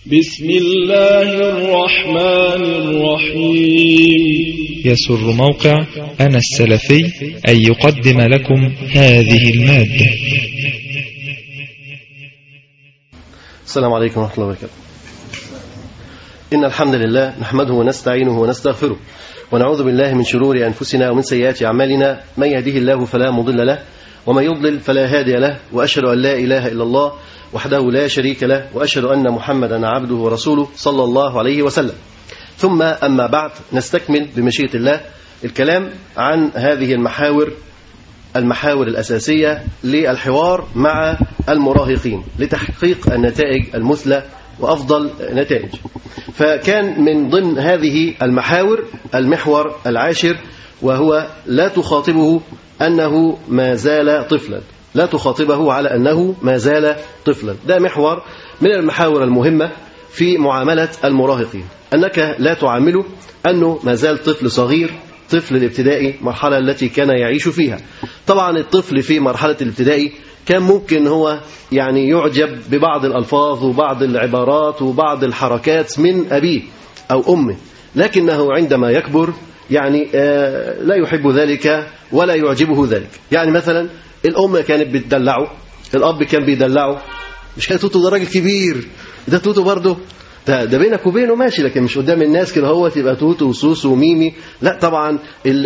بسم الله الرحمن الرحيم يسر موقع أنا السلفي أن يقدم لكم هذه المادة السلام عليكم ورحمة الله وبركاته إن الحمد لله نحمده ونستعينه ونستغفره ونعوذ بالله من شرور أنفسنا ومن سيئات أعمالنا من يهده الله فلا مضل له ومن يضلل فلا هادي له وأشهد أن لا إله إلا الله وحده لا شريك له وأشهد أن محمدا عبده ورسوله صلى الله عليه وسلم ثم أما بعد نستكمل بمشيئة الله الكلام عن هذه المحاور المحاور الأساسية للحوار مع المراهقين لتحقيق النتائج المثلى وأفضل نتائج فكان من ضمن هذه المحاور المحور العاشر وهو لا تخاطبه أنه ما زال طفلا لا تخاطبه على أنه ما زال طفلا ده محور من المحاور المهمة في معاملة المراهقين أنك لا تعامله أنه ما زال طفل صغير طفل الابتدائي مرحلة التي كان يعيش فيها طبعا الطفل في مرحلة الابتدائي كان ممكن هو يعني يعجب ببعض الألفاظ وبعض العبارات وبعض الحركات من أبيه أو أمه لكنه عندما يكبر يعني لا يحب ذلك ولا يعجبه ذلك يعني مثلا الأم كانت بتدلعه الأب كان بيدلعه مش كان توتو ده راجل كبير ده توتو برضه ده, ده بينك وبينه ماشي لكن مش قدام الناس كده هو تبقى توتو وسوسو وميمي لا طبعا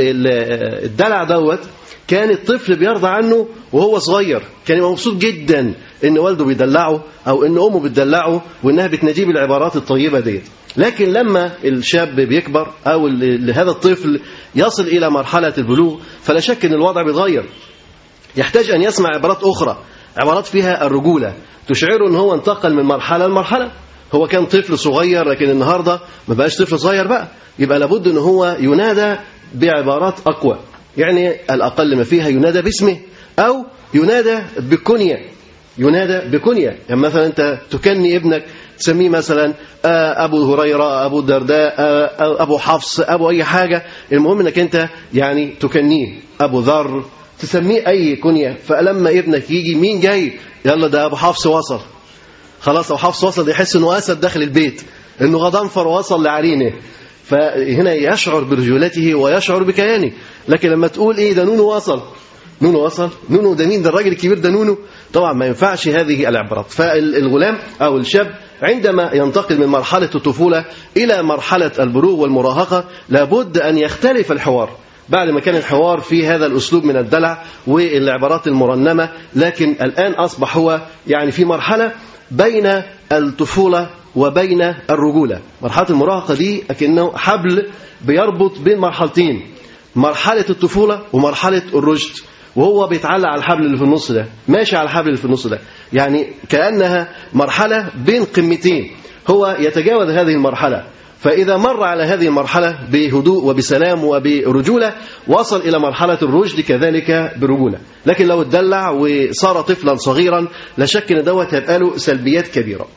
الدلع دوت كان الطفل بيرضى عنه وهو صغير كان يبقى مبسوط جدا ان والده بيدلعه او ان امه بتدلعه وانها بتناديه بالعبارات الطيبه ديت لكن لما الشاب بيكبر او هذا الطفل يصل الى مرحله البلوغ فلا شك ان الوضع بيتغير يحتاج ان يسمع عبارات اخرى عبارات فيها الرجوله تشعره ان هو انتقل من مرحله لمرحله هو كان طفل صغير لكن النهارده ما بقاش طفل صغير بقى يبقى لابد ان هو ينادى بعبارات اقوى يعني الاقل ما فيها ينادى باسمه او ينادى بكنيه ينادى بكنيه يعني مثلا انت تكني ابنك تسميه مثلا ابو هريره ابو الدرداء ابو حفص ابو اي حاجه المهم انك انت يعني تكنيه ابو ذر تسميه اي كنيه فلما ابنك يجي مين جاي يلا ده ابو حفص وصل خلاص ابو حفص وصل يحس انه اسد داخل البيت انه غضنفر وصل لعرينه فهنا يشعر برجولته ويشعر بكيانه لكن لما تقول ايه ده نونو وصل نونو وصل نونو ده مين ده الراجل الكبير ده نونو طبعا ما ينفعش هذه العبارات فالغلام او الشاب عندما ينتقل من مرحله الطفوله الى مرحله البلوغ والمراهقه لابد ان يختلف الحوار بعد ما كان الحوار في هذا الأسلوب من الدلع والعبارات المرنمة لكن الآن أصبح هو يعني في مرحلة بين الطفولة وبين الرجولة مرحلة المراهقة دي أكنه حبل بيربط بين مرحلتين مرحلة الطفولة ومرحلة الرشد وهو بيتعلق على الحبل اللي في النص ده ماشي على الحبل اللي في النص ده يعني كأنها مرحلة بين قمتين هو يتجاوز هذه المرحلة فإذا مر على هذه المرحلة بهدوء وبسلام وبرجولة وصل إلى مرحلة الرشد كذلك برجولة لكن لو اتدلع وصار طفلا صغيرا لا شك أن دوت هيبقى له سلبيات كبيرة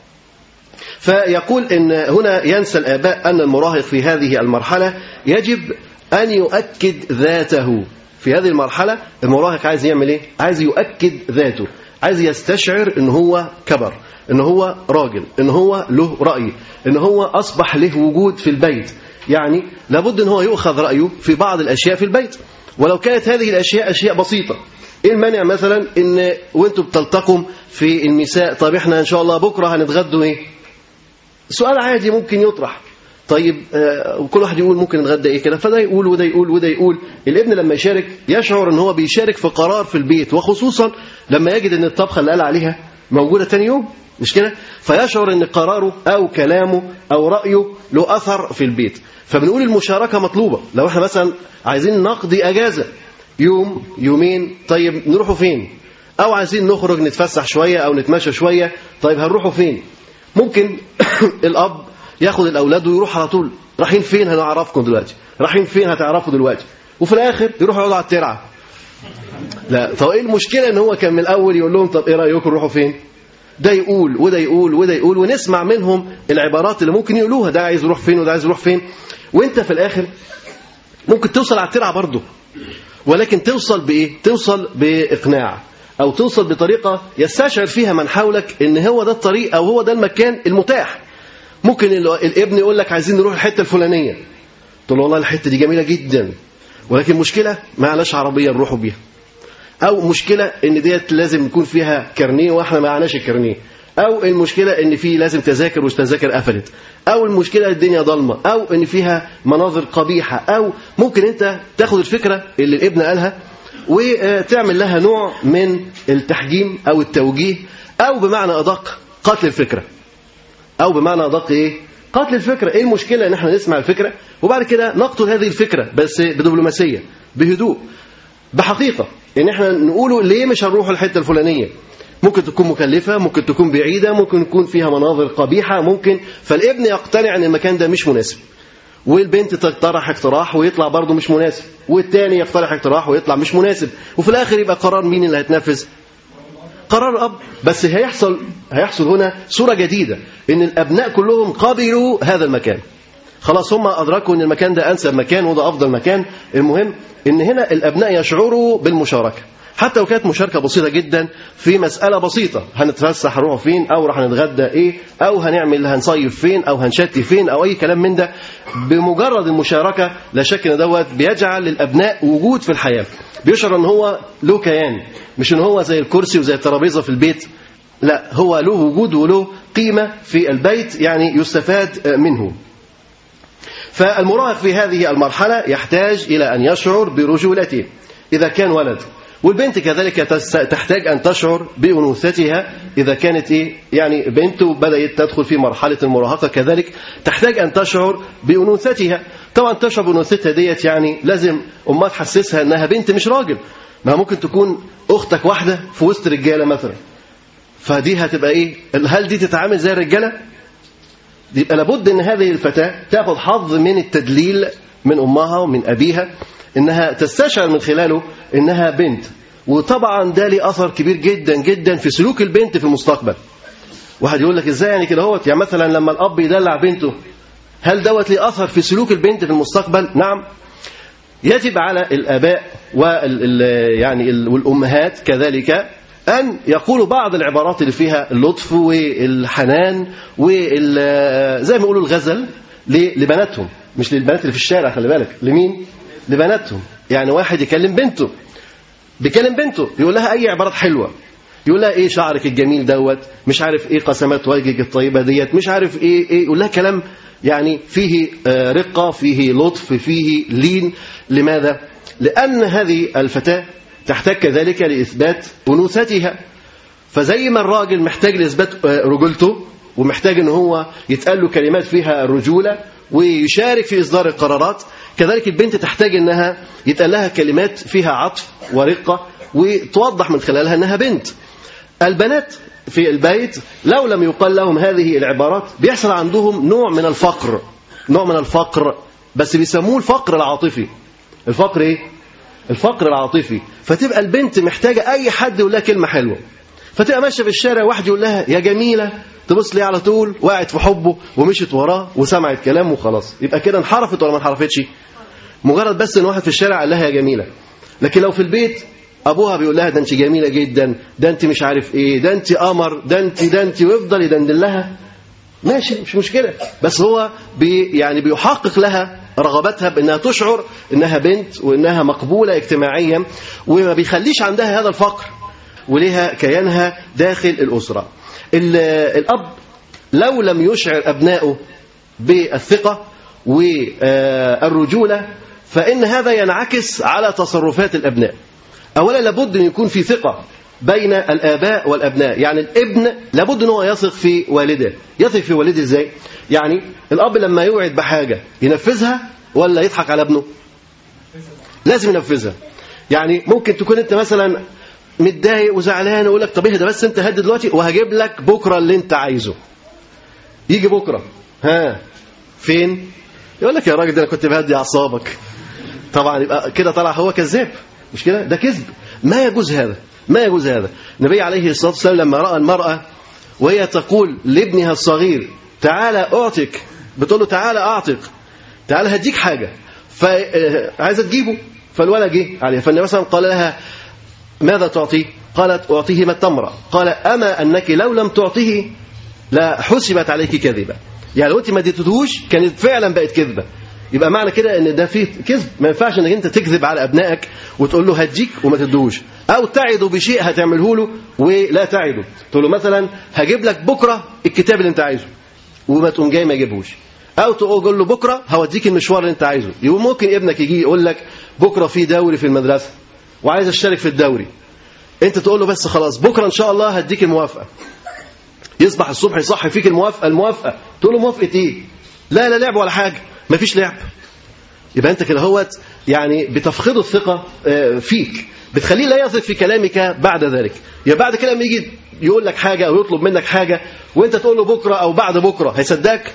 فيقول إن هنا ينسى الآباء أن المراهق في هذه المرحلة يجب أن يؤكد ذاته في هذه المرحلة المراهق عايز يعمل إيه؟ عايز يؤكد ذاته عايز يستشعر إن هو كبر ان هو راجل ان هو له رأي ان هو أصبح له وجود في البيت يعني لابد ان هو يؤخذ رأيه في بعض الأشياء في البيت ولو كانت هذه الأشياء أشياء بسيطة ايه المانع مثلا ان وانتم بتلتقم في النساء طب احنا ان شاء الله بكره هنتغدوا ايه سؤال عادي ممكن يطرح طيب آه وكل واحد يقول ممكن نتغدى ايه كده فده يقول وده يقول وده يقول الابن لما يشارك يشعر ان هو بيشارك في قرار في البيت وخصوصا لما يجد ان الطبخه اللي قال عليها موجوده تاني يوم مش كده فيشعر ان قراره او كلامه او رايه له اثر في البيت فبنقول المشاركه مطلوبه لو احنا مثلا عايزين نقضي اجازه يوم يومين طيب نروحوا فين او عايزين نخرج نتفسح شويه او نتمشى شويه طيب هنروحوا فين ممكن الاب ياخد الاولاد ويروح على طول رايحين فين هنعرفكم دلوقتي رايحين فين هتعرفوا دلوقتي وفي الاخر يروحوا يقعدوا على الترعه لا طب ايه المشكله ان هو كان من الاول يقول لهم طب ايه رايكم نروحوا فين ده يقول وده يقول وده يقول ونسمع منهم العبارات اللي ممكن يقولوها ده عايز يروح فين وده عايز يروح فين وانت في الاخر ممكن توصل على الترعه برضه ولكن توصل بايه توصل باقناع او توصل بطريقه يستشعر فيها من حولك ان هو ده الطريق او هو ده المكان المتاح ممكن ال- الابن يقول لك عايزين نروح الحته الفلانيه تقول له والله الحته دي جميله جدا ولكن مشكله معناش عربيه نروحوا بيها او مشكله ان ديت لازم يكون فيها كارنيه واحنا ما معناش الكارنيه او المشكله ان في لازم تذاكر والتذاكر قفلت او المشكله الدنيا ضلمه او ان فيها مناظر قبيحه او ممكن انت تاخد الفكره اللي الابن قالها وتعمل لها نوع من التحجيم او التوجيه او بمعنى ادق قتل الفكره او بمعنى ادق ايه قتل الفكره ايه المشكله ان احنا نسمع الفكره وبعد كده نقتل هذه الفكره بس بدبلوماسيه بهدوء بحقيقه ان احنا نقوله ليه مش هنروح الحته الفلانيه ممكن تكون مكلفه ممكن تكون بعيده ممكن يكون فيها مناظر قبيحه ممكن فالابن يقتنع ان المكان ده مش مناسب والبنت تقترح اقتراح ويطلع برضه مش مناسب والتاني يقترح اقتراح ويطلع مش مناسب وفي الاخر يبقى قرار مين اللي هيتنفذ قرار الاب بس هيحصل هيحصل هنا صوره جديده ان الابناء كلهم قبلوا هذا المكان خلاص هم ادركوا ان المكان ده انسب مكان وده افضل مكان المهم ان هنا الابناء يشعروا بالمشاركه حتى لو كانت مشاركه بسيطه جدا في مساله بسيطه هنتفسح هنروح فين او راح نتغدى ايه او هنعمل هنصيف فين او هنشتي فين او اي كلام من ده بمجرد المشاركه لا شك ان دوت بيجعل للابناء وجود في الحياه بيشعر ان هو له كيان مش ان هو زي الكرسي وزي الترابيزه في البيت لا هو له وجود وله قيمه في البيت يعني يستفاد منه فالمراهق في هذه المرحلة يحتاج إلى أن يشعر برجولته إذا كان ولد والبنت كذلك تس- تحتاج أن تشعر بأنوثتها إذا كانت إيه يعني بنت بدأت تدخل في مرحلة المراهقة كذلك تحتاج أن تشعر بأنوثتها طبعا تشعر بأنوثتها ديت يعني لازم أمها تحسسها أنها بنت مش راجل ما ممكن تكون أختك واحدة في وسط رجالة مثلا فدي هتبقى إيه هل دي تتعامل زي الرجالة يبقى لابد ان هذه الفتاه تاخذ حظ من التدليل من امها ومن ابيها انها تستشعر من خلاله انها بنت وطبعا ده ليه اثر كبير جدا جدا في سلوك البنت في المستقبل واحد يقول لك ازاي يعني كده هوت يعني مثلا لما الاب يدلع بنته هل دوت ليه اثر في سلوك البنت في المستقبل نعم يجب على الاباء وال ال- يعني ال- والامهات كذلك ان يقولوا بعض العبارات اللي فيها اللطف والحنان وال زي ما يقولوا الغزل ل- لبناتهم مش للبنات اللي في الشارع خلي بالك لمين لبناتهم يعني واحد يكلم بنته بيكلم بنته يقول لها اي عبارات حلوه يقول لها ايه شعرك الجميل دوت مش عارف ايه قسمات وجهك الطيبه ديت مش عارف ايه ايه يقول لها كلام يعني فيه آه، رقه فيه لطف فيه لين لماذا لان هذه الفتاه تحتاج كذلك لاثبات انوثتها فزي ما الراجل محتاج لاثبات آه، رجولته ومحتاج ان هو يتقال له كلمات فيها الرجوله ويشارك في اصدار القرارات كذلك البنت تحتاج انها يتقال لها كلمات فيها عطف ورقه وتوضح من خلالها انها بنت البنات في البيت لو لم يقال لهم هذه العبارات بيحصل عندهم نوع من الفقر نوع من الفقر بس بيسموه الفقر العاطفي الفقر ايه الفقر العاطفي فتبقى البنت محتاجه اي حد يقول لها كلمه حلوه فتبقى ماشيه في الشارع واحد يقول لها يا جميله تبص ليه على طول وقعت في حبه ومشت وراه وسمعت كلامه وخلاص يبقى كده انحرفت ولا ما انحرفتش مجرد بس ان واحد في الشارع قال لها يا جميله لكن لو في البيت ابوها بيقول لها ده انت جميله جدا ده انت مش عارف ايه ده انت قمر ده انت ده انت ويفضل يدندن لها ماشي مش مشكله بس هو بي يعني بيحقق لها رغبتها بانها تشعر انها بنت وانها مقبوله اجتماعيا وما بيخليش عندها هذا الفقر ولها كيانها داخل الاسره ال- الاب لو لم يشعر ابنائه بالثقه والرجوله فان هذا ينعكس على تصرفات الابناء اولا لابد ان يكون في ثقه بين الاباء والابناء يعني الابن لابد ان هو يثق في والده يثق في والده ازاي يعني الاب لما يوعد بحاجه ينفذها ولا يضحك على ابنه لازم ينفذها يعني ممكن تكون انت مثلا متضايق وزعلان ويقول لك طب اهدى بس انت هدي دلوقتي وهجيب لك بكره اللي انت عايزه يجي بكره ها فين يقول لك يا راجل ده انا كنت بهدي اعصابك طبعا يبقى كده طلع هو كذاب مش كده ده كذب ما يجوز هذا ما يجوز هذا النبي عليه الصلاه والسلام لما راى المراه وهي تقول لابنها الصغير تعالى اعتق بتقول له تعالى اعتق تعالى هديك حاجه فعايزه تجيبه فالولد جه عليها فالنبي مثلا قال لها ماذا تعطيه قالت اعطيه ما التمره قال اما انك لو لم تعطيه لا حسبت عليك كذبة يعني لو انت ما اديتهوش كانت فعلا بقت كذبة يبقى معنى كده ان ده فيه كذب ما ينفعش انك انت تكذب على ابنائك وتقول له هديك وما تدوش او تعده بشيء هتعمله له ولا تعده تقول له مثلا هجيب لك بكره الكتاب اللي انت عايزه وما تقوم جاي ما يجيبهوش او تقول له بكره هوديك المشوار اللي انت عايزه يبقى ممكن ابنك يجي يقول لك بكره في دوري في المدرسه وعايز اشترك في الدوري انت تقول له بس خلاص بكره ان شاء الله هديك الموافقه يصبح الصبح يصحي فيك الموافقه الموافقه تقول له موافقه ايه لا لا لعب ولا حاجه مفيش لعب يبقى انت كده هوت يعني بتفقده الثقه آه، فيك بتخليه لا يثق في كلامك بعد ذلك يا بعد كده لما يجي يقول لك حاجه او يطلب منك حاجه وانت تقول له بكره او بعد بكره هيصدقك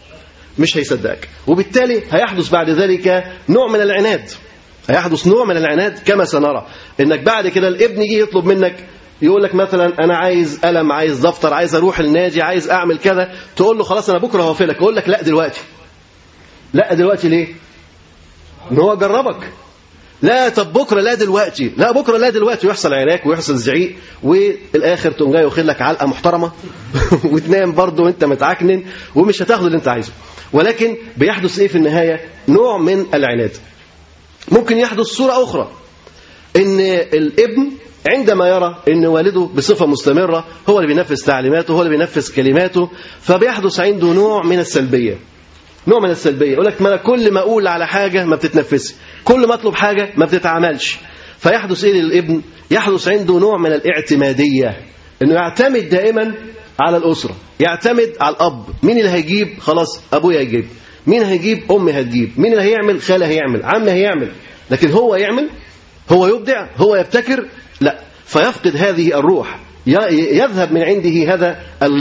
مش هيصدقك وبالتالي هيحدث بعد ذلك نوع من العناد هيحدث نوع من العناد كما سنرى انك بعد كده الابن يجي يطلب منك يقول لك مثلا انا عايز قلم عايز دفتر عايز اروح النادي عايز اعمل كذا تقول له خلاص انا بكره هوافقك يقول لك لا دلوقتي لا دلوقتي ليه ان هو جربك لا طب بكره لا دلوقتي لا بكره لا دلوقتي ويحصل عراك ويحصل زعيق والاخر تقوم جاي واخد لك علقه محترمه وتنام برضه وانت متعكنن ومش هتاخد اللي انت عايزه ولكن بيحدث ايه في النهايه نوع من العناد ممكن يحدث صوره اخرى ان الابن عندما يرى ان والده بصفه مستمره هو اللي بينفذ تعليماته هو اللي بينفذ كلماته فبيحدث عنده نوع من السلبيه نوع من السلبيه يقول لك ما انا كل ما اقول على حاجه ما بتتنفذش كل ما اطلب حاجه ما بتتعملش فيحدث ايه للابن يحدث عنده نوع من الاعتماديه انه يعتمد دائما على الاسره يعتمد على الاب مين اللي هيجيب خلاص ابويا هيجيب مين هيجيب امي هتجيب مين اللي هيعمل خاله هيعمل عم هيعمل لكن هو يعمل هو يبدع هو يبتكر لا فيفقد هذه الروح يذهب من عنده هذا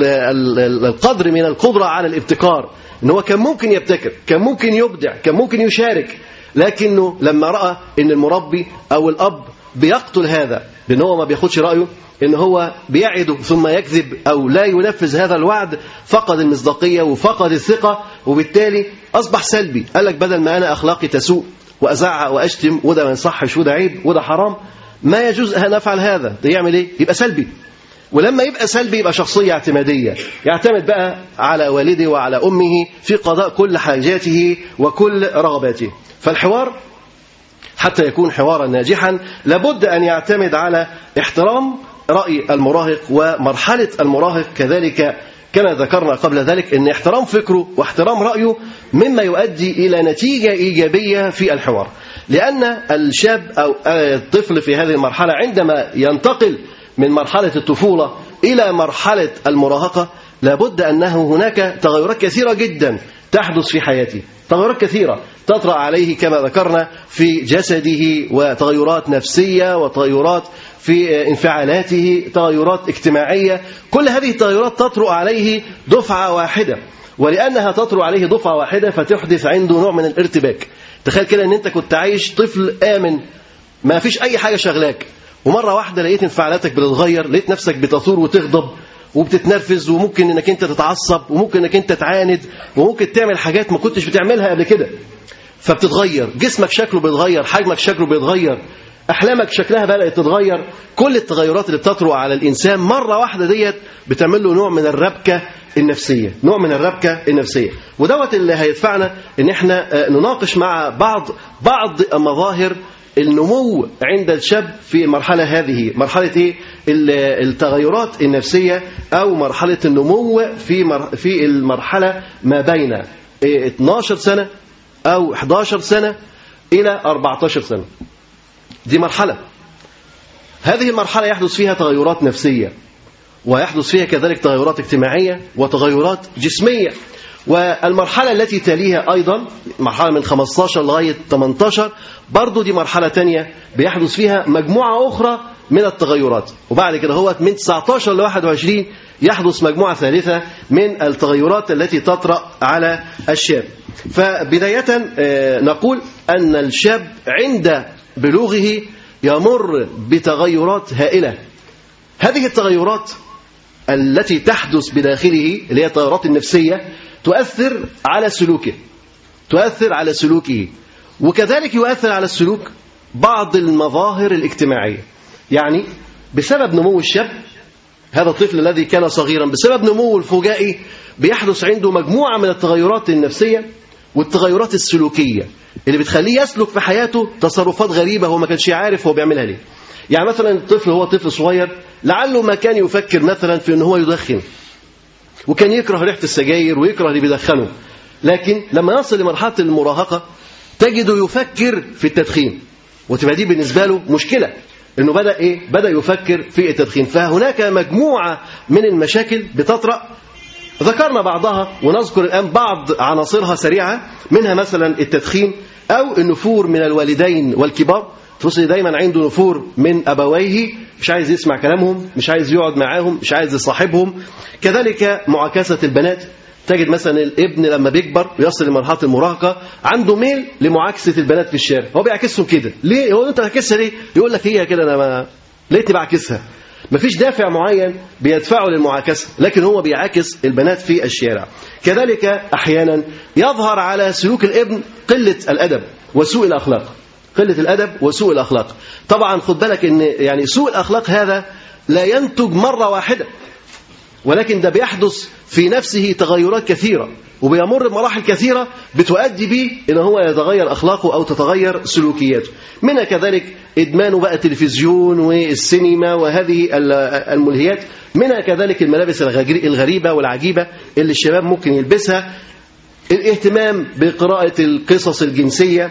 القدر من القدرة على الابتكار ان هو كان ممكن يبتكر كان ممكن يبدع كان ممكن يشارك لكنه لما رأى ان المربي او الاب بيقتل هذا بان هو ما بياخدش رأيه ان هو بيعد ثم يكذب او لا ينفذ هذا الوعد فقد المصداقية وفقد الثقة وبالتالي اصبح سلبي قال لك بدل ما انا اخلاقي تسوء وازعق واشتم وده ما يصحش وده عيب وده حرام ما يجوز ان افعل هذا يعمل ايه يبقى سلبي ولما يبقى سلبي يبقى شخصية اعتمادية يعتمد بقى على والده وعلى أمه في قضاء كل حاجاته وكل رغباته فالحوار حتى يكون حوارا ناجحا لابد أن يعتمد على احترام رأي المراهق ومرحلة المراهق كذلك كما ذكرنا قبل ذلك أن احترام فكره واحترام رأيه مما يؤدي إلى نتيجة إيجابية في الحوار لأن الشاب أو الطفل في هذه المرحلة عندما ينتقل من مرحلة الطفولة إلى مرحلة المراهقة لابد أنه هناك تغيرات كثيرة جدا تحدث في حياته تغيرات كثيرة تطرأ عليه كما ذكرنا في جسده وتغيرات نفسية وتغيرات في انفعالاته تغيرات اجتماعية كل هذه التغيرات تطرأ عليه دفعة واحدة ولأنها تطرأ عليه دفعة واحدة فتحدث عنده نوع من الارتباك تخيل كده ان انت كنت عايش طفل آمن ما فيش أي حاجة شغلاك ومرة واحدة لقيت انفعالاتك بتتغير لقيت نفسك بتثور وتغضب وبتتنرفز وممكن انك انت تتعصب وممكن انك انت تعاند وممكن تعمل حاجات ما كنتش بتعملها قبل كده فبتتغير جسمك شكله بيتغير حجمك شكله بيتغير احلامك شكلها بدات تتغير كل التغيرات اللي بتطرق على الانسان مره واحده ديت بتعمل له نوع من الربكه النفسيه نوع من الربكه النفسيه ودوت اللي هيدفعنا ان احنا نناقش مع بعض بعض مظاهر النمو عند الشاب في المرحلة هذه مرحلة إيه؟ التغيرات النفسية أو مرحلة النمو في في المرحلة ما بين 12 سنة أو 11 سنة إلى 14 سنة دي مرحلة هذه المرحلة يحدث فيها تغيرات نفسية ويحدث فيها كذلك تغيرات اجتماعية وتغيرات جسمية والمرحلة التي تليها أيضا مرحلة من 15 لغاية 18 برضو دي مرحلة تانية بيحدث فيها مجموعة أخرى من التغيرات وبعد كده هو من 19 ل 21 يحدث مجموعة ثالثة من التغيرات التي تطرأ على الشاب فبداية نقول أن الشاب عند بلوغه يمر بتغيرات هائلة هذه التغيرات التي تحدث بداخله اللي هي التغيرات النفسية تؤثر على سلوكه تؤثر على سلوكه وكذلك يؤثر على السلوك بعض المظاهر الاجتماعية يعني بسبب نمو الشاب هذا الطفل الذي كان صغيرا بسبب نموه الفجائي بيحدث عنده مجموعة من التغيرات النفسية والتغيرات السلوكية اللي بتخليه يسلك في حياته تصرفات غريبة هو ما كانش عارف هو بيعملها ليه يعني مثلا الطفل هو طفل صغير لعله ما كان يفكر مثلا في ان هو يدخن وكان يكره ريحة السجاير ويكره اللي بيدخنه لكن لما يصل لمرحلة المراهقة تجده يفكر في التدخين وتبقى دي بالنسبة له مشكلة انه بدأ ايه بدأ يفكر في التدخين فهناك مجموعة من المشاكل بتطرأ ذكرنا بعضها ونذكر الآن بعض عناصرها سريعة منها مثلا التدخين أو النفور من الوالدين والكبار تبص دايما عنده نفور من أبويه مش عايز يسمع كلامهم مش عايز يقعد معاهم مش عايز يصاحبهم كذلك معاكسة البنات تجد مثلا الابن لما بيكبر ويصل لمرحله المراهقه عنده ميل لمعاكسه البنات في الشارع هو بيعكسهم كده ليه هو انت بتعكسها ليه يقول لك هي كده انا ما ليه بعكسها مفيش دافع معين بيدفعه للمعاكسة لكن هو بيعاكس البنات في الشارع كذلك أحيانا يظهر على سلوك الابن قلة الأدب وسوء الأخلاق قلة الأدب وسوء الأخلاق طبعا خد بالك أن يعني سوء الأخلاق هذا لا ينتج مرة واحدة ولكن ده بيحدث في نفسه تغيرات كثيرة وبيمر بمراحل كثيرة بتؤدي به إن هو يتغير أخلاقه أو تتغير سلوكياته منها كذلك إدمانه بقى التلفزيون والسينما وهذه الملهيات منها كذلك الملابس الغريبة والعجيبة اللي الشباب ممكن يلبسها الاهتمام بقراءة القصص الجنسية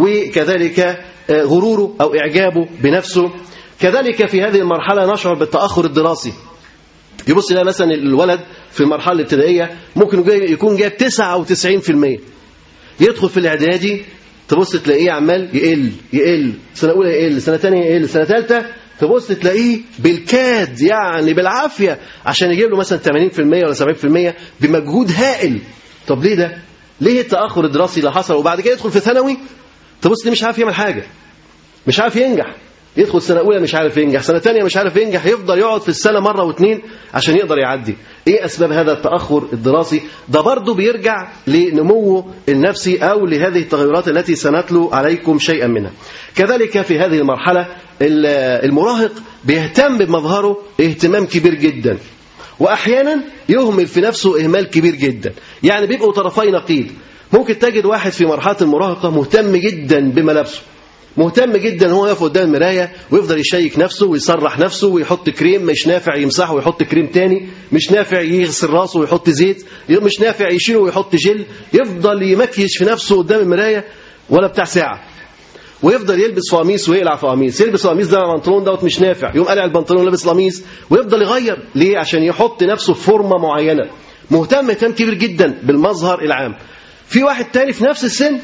وكذلك غروره أو إعجابه بنفسه كذلك في هذه المرحلة نشعر بالتأخر الدراسي يبص يلاقي مثلا الولد في المرحله الابتدائيه ممكن يكون جايب 99% يدخل في الاعدادي تبص تلاقيه عمال يقل يقل سنه اولى يقل سنه ثانيه يقل سنه ثالثه تبص تلاقيه بالكاد يعني بالعافيه عشان يجيب له مثلا 80% ولا 70% بمجهود هائل طب ليه ده؟ ليه التاخر الدراسي اللي حصل وبعد كده يدخل في ثانوي تبص ليه مش عارف يعمل حاجه مش عارف ينجح يدخل سنة أولى مش عارف ينجح سنة تانية مش عارف ينجح يفضل يقعد في السنة مرة واثنين عشان يقدر يعدي إيه أسباب هذا التأخر الدراسي ده برضه بيرجع لنموه النفسي أو لهذه التغيرات التي سنتلو عليكم شيئا منها كذلك في هذه المرحلة المراهق بيهتم بمظهره اهتمام كبير جدا وأحيانا يهمل في نفسه إهمال كبير جدا يعني بيبقوا طرفي نقيض ممكن تجد واحد في مرحلة المراهقة مهتم جدا بملابسه مهتم جدا هو يقف قدام المرايه ويفضل يشيك نفسه ويسرح نفسه ويحط كريم مش نافع يمسحه ويحط كريم تاني مش نافع يغسل راسه ويحط زيت مش نافع يشيله ويحط جل يفضل يمكيش في نفسه قدام المرايه ولا بتاع ساعه ويفضل يلبس قميص ويقلع في قميص يلبس قميص ده البنطلون دوت مش نافع يقوم قلع البنطلون لابس قميص ويفضل يغير ليه عشان يحط نفسه في فورمه معينه مهتم اهتمام كبير جدا بالمظهر العام في واحد تاني في نفس السن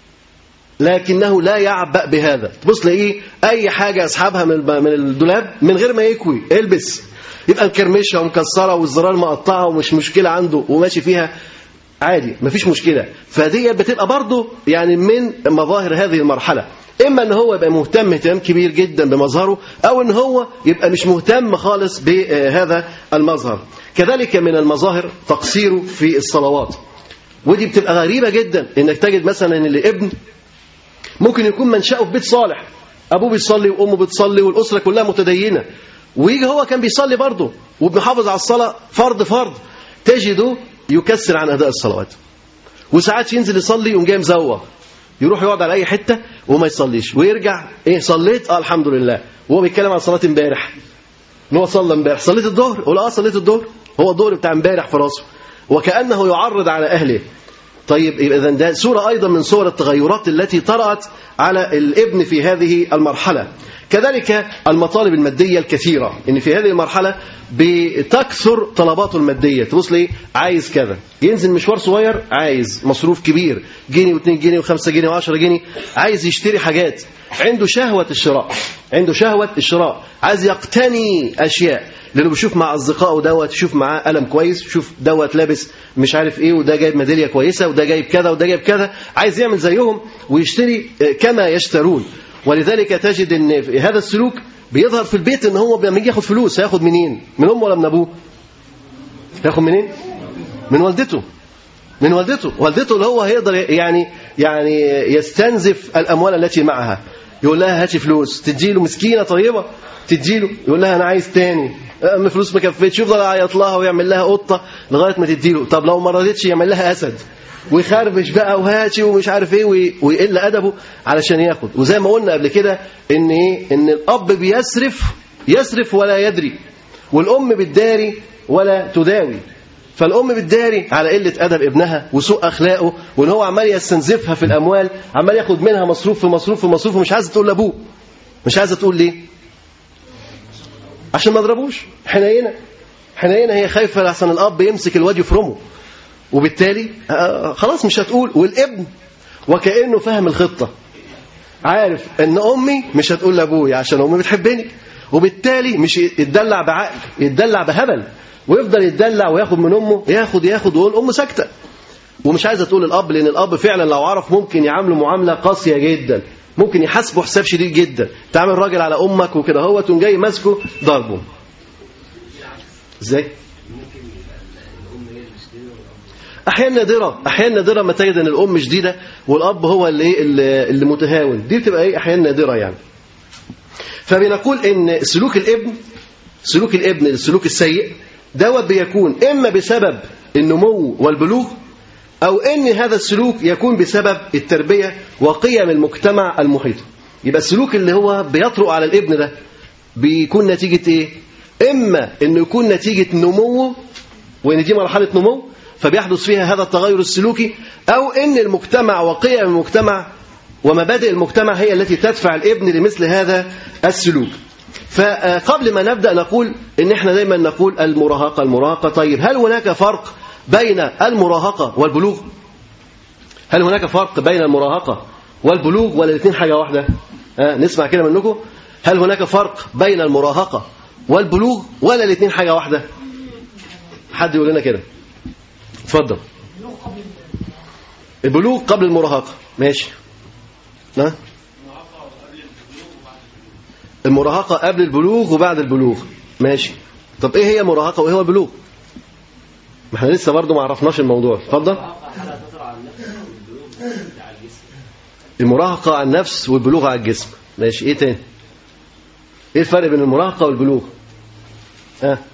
لكنه لا يعبأ بهذا تبص تلاقيه اي حاجه يسحبها من من الدولاب من غير ما يكوي البس يبقى مكرمشه ومكسره والزرار مقطعه ومش مشكله عنده وماشي فيها عادي مفيش مشكله فدي بتبقى برضه يعني من مظاهر هذه المرحله اما ان هو يبقى مهتم اهتمام كبير جدا بمظهره او ان هو يبقى مش مهتم خالص بهذا المظهر كذلك من المظاهر تقصيره في الصلوات ودي بتبقى غريبه جدا انك تجد مثلا ان الابن ممكن يكون منشأه في بيت صالح أبوه بيصلي وأمه بتصلي والأسرة كلها متدينة ويجي هو كان بيصلي برضه وبيحافظ على الصلاة فرض فرض تجده يكسر عن أداء الصلوات وساعات ينزل يصلي يقوم جاي مزوغ يروح يقعد على أي حتة وما يصليش ويرجع إيه صليت آه الحمد لله وهو بيتكلم عن صلاة امبارح إن هو صلى امبارح صليت الظهر يقول آه صليت الظهر هو الظهر بتاع امبارح في راسه وكأنه يعرض على أهله طيب إذا ده صورة أيضا من صور التغيرات التي طرأت على الابن في هذه المرحلة كذلك المطالب المادية الكثيرة إن في هذه المرحلة بتكثر طلباته المادية تبص ليه عايز كذا ينزل مشوار صغير عايز مصروف كبير جنيه واثنين جنيه وخمسة جنيه وعشرة جنيه عايز يشتري حاجات عنده شهوة الشراء عنده شهوة الشراء عايز يقتني أشياء لانه بيشوف مع اصدقائه دوت يشوف معاه قلم كويس يشوف دوت لابس مش عارف ايه وده جايب ميداليه كويسه وده جايب كذا وده جايب كذا عايز يعمل زيهم ويشتري كما يشترون ولذلك تجد ان هذا السلوك بيظهر في البيت ان هو لما يجي ياخد فلوس هياخد منين؟ من امه ولا من ابوه؟ هياخد منين؟ من والدته من والدته والدته اللي هو هيقدر يعني يعني يستنزف الاموال التي معها يقول لها هاتي فلوس تديله مسكينه طيبه تديله يقول لها انا عايز تاني أما فلوس ما كفتش يفضل يعيط لها ويعمل لها قطه لغايه ما تديله طب لو ما رضتش يعمل لها اسد ويخربش بقى وهاتي ومش عارف ايه وي- ويقل ادبه علشان ياخد وزي ما قلنا قبل كده ان ايه ان الاب بيسرف يسرف ولا يدري والام بتداري ولا تداوي فالام بتداري على قله ادب ابنها وسوء اخلاقه وان هو عمال يستنزفها في الاموال عمال ياخد منها مصروف في مصروف في مصروف ومش عايزه تقول لابوه مش عايزه تقول ليه عشان ما اضربوش حنينه حنينه هي خايفه لحسن الاب يمسك الواد يفرمه وبالتالي آه، خلاص مش هتقول والابن وكانه فاهم الخطه عارف ان امي مش هتقول لابويا عشان امي بتحبني وبالتالي مش يتدلع بعقل يتدلع بهبل ويفضل يتدلع وياخد من امه ياخد ياخد ويقول امه ساكته ومش عايزه تقول الاب لان الاب فعلا لو عرف ممكن يعامله معامله قاسيه جدا ممكن يحاسبه حساب شديد جدا تعمل راجل على امك وكده هو تقوم جاي ماسكه ضربه ازاي احيانا نادره احيانا نادره ما تجد ان الام شديده والاب هو اللي إيه اللي اللي متهاون دي بتبقى ايه احيانا نادره يعني فبنقول ان سلوك الابن سلوك الابن السلوك السيء دوت بيكون اما بسبب النمو والبلوغ او ان هذا السلوك يكون بسبب التربيه وقيم المجتمع المحيط يبقى السلوك اللي هو بيطرق على الابن ده بيكون نتيجه ايه اما انه يكون نتيجه نموه وان دي مرحله نمو فبيحدث فيها هذا التغير السلوكي او ان المجتمع وقيم المجتمع ومبادئ المجتمع هي التي تدفع الابن لمثل هذا السلوك فقبل ما نبدا نقول ان احنا دايما نقول المراهقه المراهقه طيب هل هناك فرق بين المراهقه والبلوغ هل هناك فرق بين المراهقه والبلوغ ولا الاثنين حاجه واحده ها نسمع كده منكم هل هناك فرق بين المراهقه والبلوغ ولا الاثنين حاجه واحده حد يقول لنا كده اتفضل البلوغ قبل المراهقه ماشي ها المراهقة قبل البلوغ وبعد البلوغ ماشي طب ايه هي المراهقة وايه هو البلوغ ما احنا لسه برضه ما عرفناش الموضوع اتفضل المراهقة على النفس والبلوغ على الجسم ماشي ايه تاني ايه الفرق بين المراهقة والبلوغ ها آه.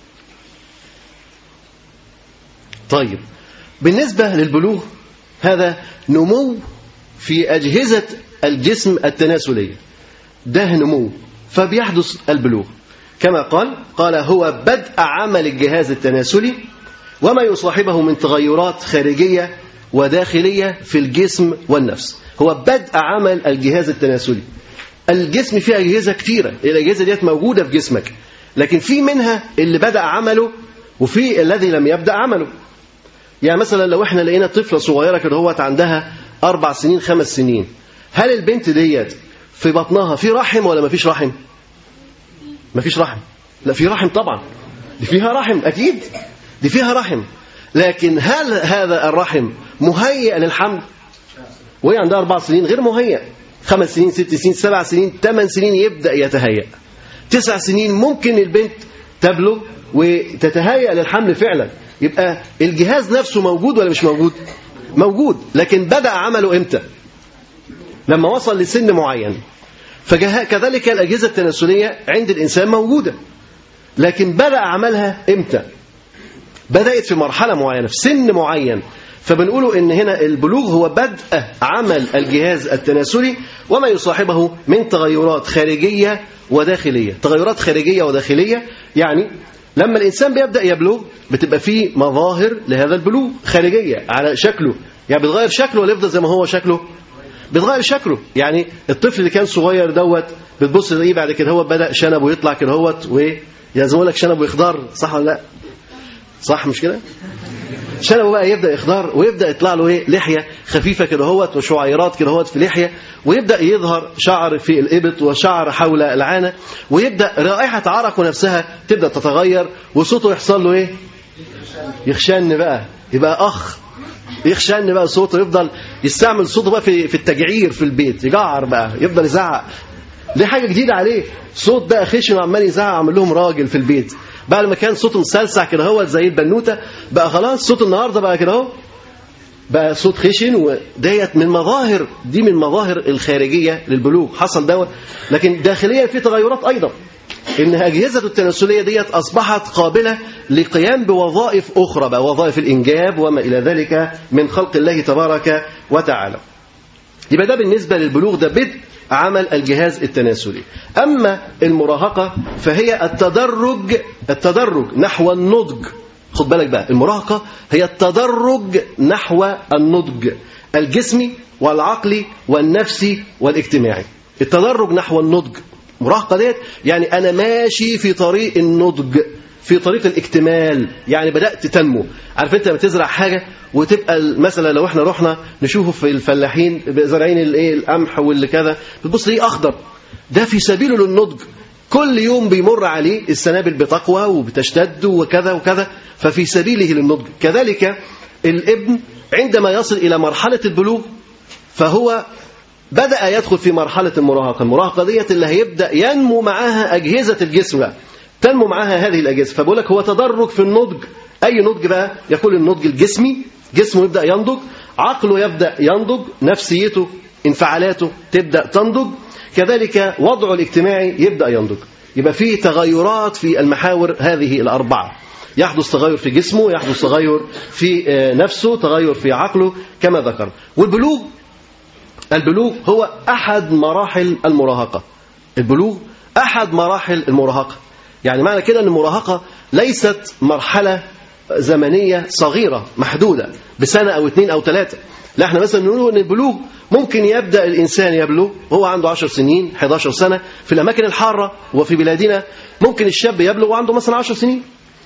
طيب بالنسبة للبلوغ هذا نمو في أجهزة الجسم التناسلية ده نمو فبيحدث البلوغ كما قال قال هو بدء عمل الجهاز التناسلي وما يصاحبه من تغيرات خارجية وداخلية في الجسم والنفس هو بدء عمل الجهاز التناسلي الجسم فيه أجهزة كتيرة الأجهزة ديت موجودة في جسمك لكن في منها اللي بدأ عمله وفي الذي لم يبدأ عمله يعني مثلا لو احنا لقينا طفلة صغيرة كده هوت عندها أربع سنين خمس سنين هل البنت ديت في بطنها في رحم ولا ما فيش رحم ما فيش رحم لا في رحم طبعا دي فيها رحم أكيد دي فيها رحم لكن هل هذا الرحم مهيئ للحمل وهي عندها أربع سنين غير مهيئ خمس سنين ست سنين سبع سنين ثمان سنين يبدأ يتهيأ تسع سنين ممكن البنت تبلغ وتتهيأ للحمل فعلا يبقى الجهاز نفسه موجود ولا مش موجود موجود لكن بدأ عمله امتى لما وصل لسن معين فكذلك الأجهزة التناسلية عند الإنسان موجودة لكن بدأ عملها امتى بدأت في مرحلة معينة في سن معين فبنقوله ان هنا البلوغ هو بدء عمل الجهاز التناسلي وما يصاحبه من تغيرات خارجية وداخلية تغيرات خارجية وداخلية يعني لما الإنسان بيبدأ يبلغ بتبقى فيه مظاهر لهذا البلوغ خارجية على شكله يعني بيتغير شكله ولا يفضل زي ما هو شكله بيتغير شكله يعني الطفل اللي كان صغير دوت بتبص تلاقيه بعد كده هو بدأ شنبه يطلع كده هوت ويزموا لك شنبه يخضر صح ولا لا صح مش كده شنبه بقى يبدا يخضر ويبدا يطلع له ايه لحيه خفيفه كده هوت وشعيرات كده هوت في لحيه ويبدا يظهر شعر في الابط وشعر حول العانه ويبدا رائحه عرقه نفسها تبدا تتغير وصوته يحصل له ايه يخشن بقى يبقى اخ يخشن بقى صوته يفضل يستعمل صوته بقى في في التجعير في البيت يجعر بقى يفضل يزعق دي حاجه جديده عليه صوت بقى خشن وعمال يزعق عامل لهم راجل في البيت بعد ما كان صوته مسلسع كده هو زي البنوته بقى خلاص صوت النهارده بقى كده اهو بقى صوت خشن وديت من مظاهر دي من مظاهر الخارجيه للبلوغ حصل دوت لكن داخليا في تغيرات ايضا ان اجهزه التناسليه ديت اصبحت قابله لقيام بوظائف اخرى بقى وظائف الانجاب وما الى ذلك من خلق الله تبارك وتعالى يبقى ده بالنسبه للبلوغ ده بدء عمل الجهاز التناسلي أما المراهقة فهي التدرج التدرج نحو النضج خد بالك بقى المراهقة هي التدرج نحو النضج الجسمي والعقلي والنفسي والاجتماعي التدرج نحو النضج مراهقة ديت يعني أنا ماشي في طريق النضج في طريق الاكتمال يعني بدأت تنمو عارف انت بتزرع حاجة وتبقى مثلا لو احنا رحنا نشوفه في الفلاحين زارعين الايه القمح واللي كذا بتبص ليه اخضر ده في سبيله للنضج كل يوم بيمر عليه السنابل بتقوى وبتشتد وكذا وكذا ففي سبيله للنضج كذلك الابن عندما يصل إلى مرحلة البلوغ فهو بدأ يدخل في مرحلة المراهقة المراهقة ديت اللي هيبدأ ينمو معاها أجهزة الجسم بقى تنمو معاها هذه الأجهزة فبقول لك هو تدرج في النضج أي نضج بقى يقول النضج الجسمي جسمه يبدأ ينضج عقله يبدأ ينضج نفسيته انفعالاته تبدأ تنضج كذلك وضعه الاجتماعي يبدأ ينضج يبقى فيه تغيرات في المحاور هذه الأربعة يحدث تغير في جسمه يحدث تغير في نفسه تغير في عقله كما ذكر والبلوغ البلوغ هو أحد مراحل المراهقة البلوغ أحد مراحل المراهقة يعني معنى كده أن المراهقة ليست مرحلة زمنية صغيرة محدودة بسنة أو اثنين أو ثلاثة لا احنا مثلا نقول ان البلوغ ممكن يبدا الانسان يبلغ وهو عنده 10 سنين 11 سنه في الاماكن الحاره وفي بلادنا ممكن الشاب يبلغ وعنده مثلا 10 سنين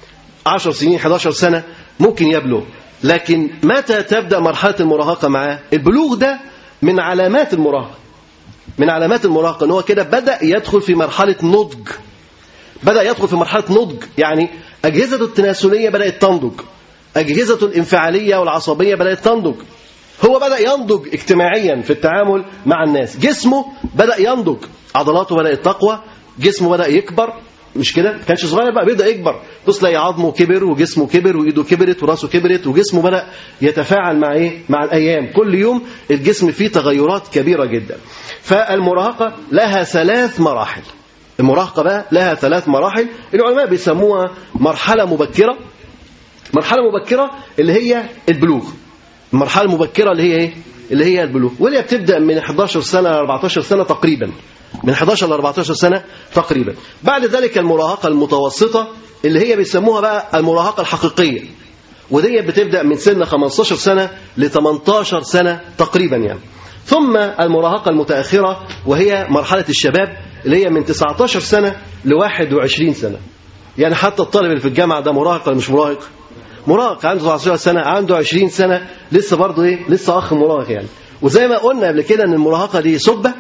10 سنين 11 سنه ممكن يبلغ لكن متى تبدا مرحله المراهقه معاه البلوغ ده من علامات المراهقه من علامات المراهقه ان هو كده بدا يدخل في مرحله نضج بدا يدخل في مرحله نضج يعني اجهزته التناسليه بدات تنضج اجهزته الانفعاليه والعصبيه بدات تنضج هو بدأ ينضج اجتماعيا في التعامل مع الناس جسمه بدأ ينضج عضلاته بدأت تقوى جسمه بدأ يكبر مش كده ما كانش صغير بقى بيبدأ يكبر بص تلاقي عظمه كبر وجسمه كبر وايده كبرت وراسه كبرت وجسمه بدأ يتفاعل مع ايه مع الايام كل يوم الجسم فيه تغيرات كبيرة جدا فالمراهقة لها ثلاث مراحل المراهقة بقى لها ثلاث مراحل العلماء بيسموها مرحلة مبكرة مرحلة مبكرة اللي هي البلوغ المرحله المبكره اللي هي ايه اللي هي البلوغ واللي بتبدا من 11 سنه ل 14 سنه تقريبا من 11 ل 14 سنه تقريبا بعد ذلك المراهقه المتوسطه اللي هي بيسموها بقى المراهقه الحقيقيه ودي بتبدا من سن 15 سنه ل 18 سنه تقريبا يعني ثم المراهقه المتاخره وهي مرحله الشباب اللي هي من 19 سنه ل 21 سنه يعني حتى الطالب اللي في الجامعه ده مراهق ولا مش مراهق مراهق عنده 19 سنة عنده 20 سنة لسه برضه ايه لسه اخ مراهق يعني وزي ما قلنا قبل كده ان المراهقة دي سبة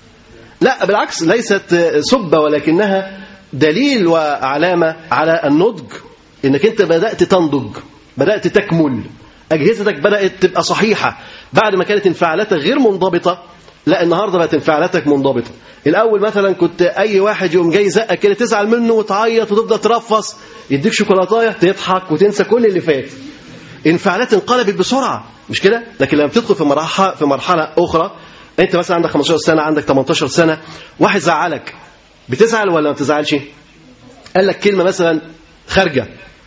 لا بالعكس ليست سبة ولكنها دليل وعلامة على النضج انك انت بدأت تنضج بدأت تكمل اجهزتك بدأت تبقى صحيحة بعد ما كانت انفعالاتك غير منضبطة لا النهارده بقت انفعالاتك منضبطه الاول مثلا كنت اي واحد يقوم جاي زقك كده تزعل منه وتعيط وتفضل ترفص يديك شوكولاتايه تضحك وتنسى كل اللي فات انفعالات انقلبت بسرعه مش كده لكن لما بتدخل في مرحله في مرحله اخرى انت مثلا عندك 15 سنه عندك 18 سنه واحد زعلك بتزعل ولا ما بتزعلش قال لك كلمه مثلا خارجه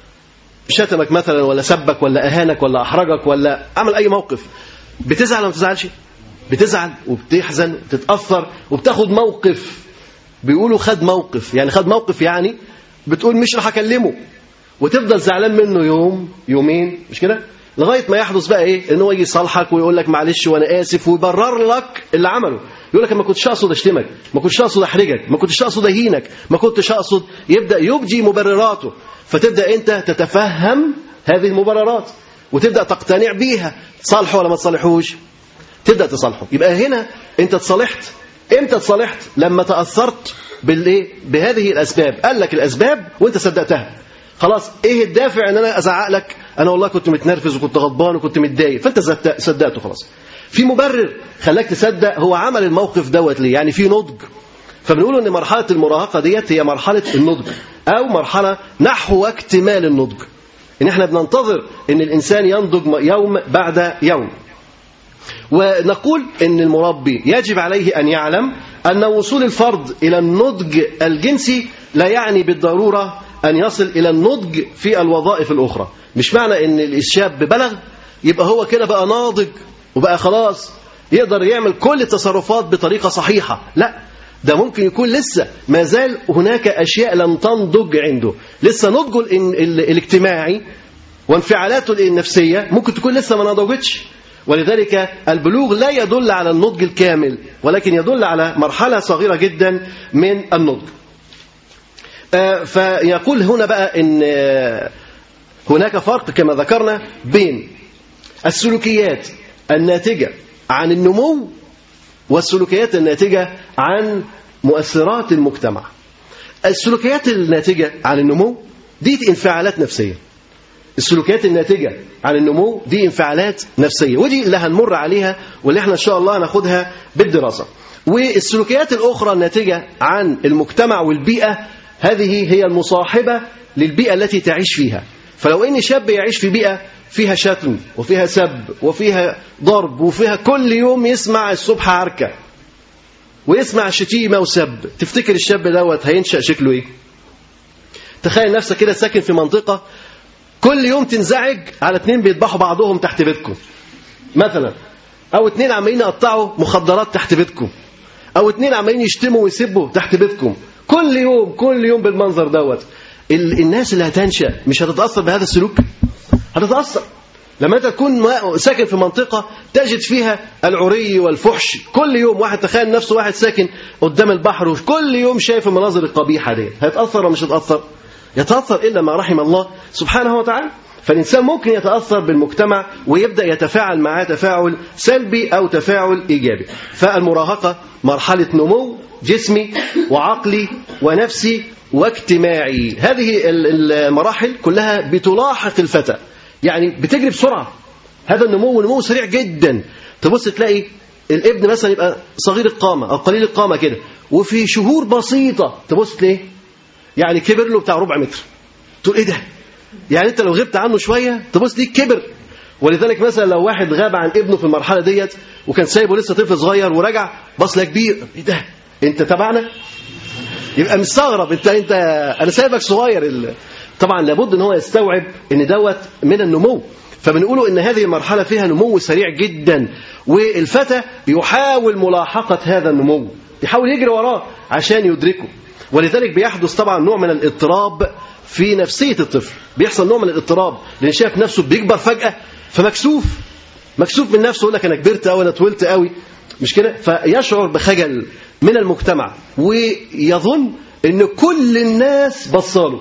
شتمك مثلا ولا سبك ولا اهانك ولا احرجك ولا عمل اي موقف بتزعل ولا ما بتزعلش بتزعل وبتحزن وبتتأثر وبتاخد موقف بيقولوا خد موقف يعني خد موقف يعني بتقول مش راح اكلمه وتفضل زعلان منه يوم يومين مش كده لغايه ما يحدث بقى ايه ان هو يجي يصالحك ويقول لك معلش وانا اسف ويبرر لك اللي عمله يقول لك ما كنتش اقصد اشتمك ما كنتش اقصد احرجك ما كنتش اقصد اهينك ما كنتش اقصد يبدا يبدي مبرراته فتبدا انت تتفهم هذه المبررات وتبدا تقتنع بيها تصالحه ولا ما تصالحوش تبدا تصالحه يبقى هنا انت تصالحت امتى تصالحت لما تاثرت بالايه بهذه الاسباب قال لك الاسباب وانت صدقتها خلاص ايه الدافع ان انا ازعق لك انا والله كنت متنرفز وكنت غضبان وكنت متضايق فانت صدقته خلاص في مبرر خلاك تصدق هو عمل الموقف دوت ليه يعني في نضج فبنقول ان مرحله المراهقه ديت هي مرحله النضج او مرحله نحو اكتمال النضج ان احنا بننتظر ان الانسان ينضج يوم بعد يوم ونقول ان المربي يجب عليه ان يعلم أن وصول الفرد إلى النضج الجنسي لا يعني بالضرورة أن يصل إلى النضج في الوظائف الأخرى مش معنى أن الشاب بلغ يبقى هو كده بقى ناضج وبقى خلاص يقدر يعمل كل التصرفات بطريقة صحيحة لا ده ممكن يكون لسه ما زال هناك أشياء لم تنضج عنده لسه نضجه ال- ال- الاجتماعي وانفعالاته النفسية ممكن تكون لسه ما نضجتش ولذلك البلوغ لا يدل على النضج الكامل ولكن يدل على مرحلة صغيرة جدا من النضج آه، فيقول هنا بقى ان آه، هناك فرق كما ذكرنا بين السلوكيات الناتجة عن النمو والسلوكيات الناتجة عن مؤثرات المجتمع السلوكيات الناتجة عن النمو دي انفعالات نفسية السلوكيات الناتجة عن النمو دي انفعالات نفسية ودي اللي هنمر عليها واللي احنا ان شاء الله هناخدها بالدراسة والسلوكيات الأخرى الناتجة عن المجتمع والبيئة هذه هي المصاحبة للبيئة التي تعيش فيها فلو ان شاب يعيش في بيئة فيها شتم وفيها سب وفيها ضرب وفيها كل يوم يسمع الصبح عركة ويسمع شتيمة وسب تفتكر الشاب دوت هينشأ شكله ايه تخيل نفسك كده ساكن في منطقة كل يوم تنزعج على اتنين بيذبحوا بعضهم تحت بيتكم مثلا او اتنين عمالين يقطعوا مخدرات تحت بيتكم او اتنين عمالين يشتموا ويسبوا تحت بيتكم كل يوم كل يوم بالمنظر دوت ال- الناس اللي هتنشأ مش هتتأثر بهذا السلوك هتتأثر لما انت تكون ما- ساكن في منطقة تجد فيها العري والفحش كل يوم واحد تخيل نفسه واحد ساكن قدام البحر وكل يوم شايف المناظر القبيحة دي هيتأثر ولا مش هيتأثر يتأثر إلا ما رحم الله سبحانه وتعالى فالإنسان ممكن يتأثر بالمجتمع ويبدأ يتفاعل معاه تفاعل سلبي أو تفاعل إيجابي فالمراهقة مرحلة نمو جسمي وعقلي ونفسي واجتماعي هذه ال- المراحل كلها بتلاحق الفتى يعني بتجري بسرعة هذا النمو نمو سريع جدا تبص تلاقي الابن مثلا يبقى صغير القامة أو قليل القامة كده وفي شهور بسيطة تبص تلاقيه يعني كبر له بتاع ربع متر تقول ايه ده يعني انت لو غبت عنه شويه تبص ليك كبر ولذلك مثلا لو واحد غاب عن ابنه في المرحله ديت وكان سايبه لسه طفل صغير ورجع بص لك كبير ايه ده انت تبعنا يبقى مستغرب انت انت انا سايبك صغير ال... طبعا لابد ان هو يستوعب ان دوت من النمو فبنقوله ان هذه المرحله فيها نمو سريع جدا والفتى يحاول ملاحقه هذا النمو يحاول يجري وراه عشان يدركه ولذلك بيحدث طبعا نوع من الاضطراب في نفسيه الطفل بيحصل نوع من الاضطراب لان شايف نفسه بيكبر فجاه فمكسوف مكسوف من نفسه يقول لك انا كبرت قوي انا طولت قوي مش كده فيشعر بخجل من المجتمع ويظن ان كل الناس بصاله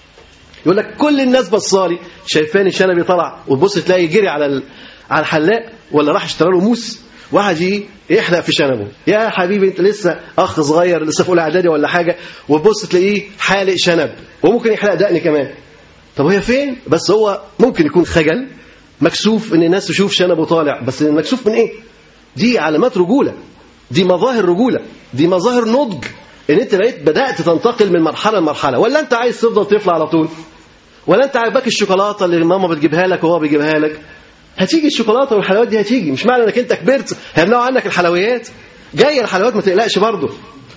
يقول لك كل الناس بصالي شايفاني شنبي طلع وتبص تلاقي جري على ال- على الحلاق ولا راح اشترى له موس واحد يجي يحلق في شنبه يا حبيبي انت لسه اخ صغير لسه في اولى اعدادي ولا حاجه وتبص تلاقيه حالق شنب وممكن يحلق دقن كمان طب هي فين بس هو ممكن يكون خجل مكسوف ان الناس تشوف شنبه طالع بس مكسوف من ايه دي علامات رجوله دي مظاهر رجوله دي مظاهر نضج ان انت بقيت بدات تنتقل من مرحله لمرحله ولا انت عايز تفضل طفل على طول ولا انت عاجباك الشوكولاته اللي ماما بتجيبها لك وهو بيجيبها لك هتيجي الشوكولاته والحلويات دي هتيجي مش معنى انك انت كبرت هيمنعوا عنك الحلويات جايه الحلويات ما تقلقش برضه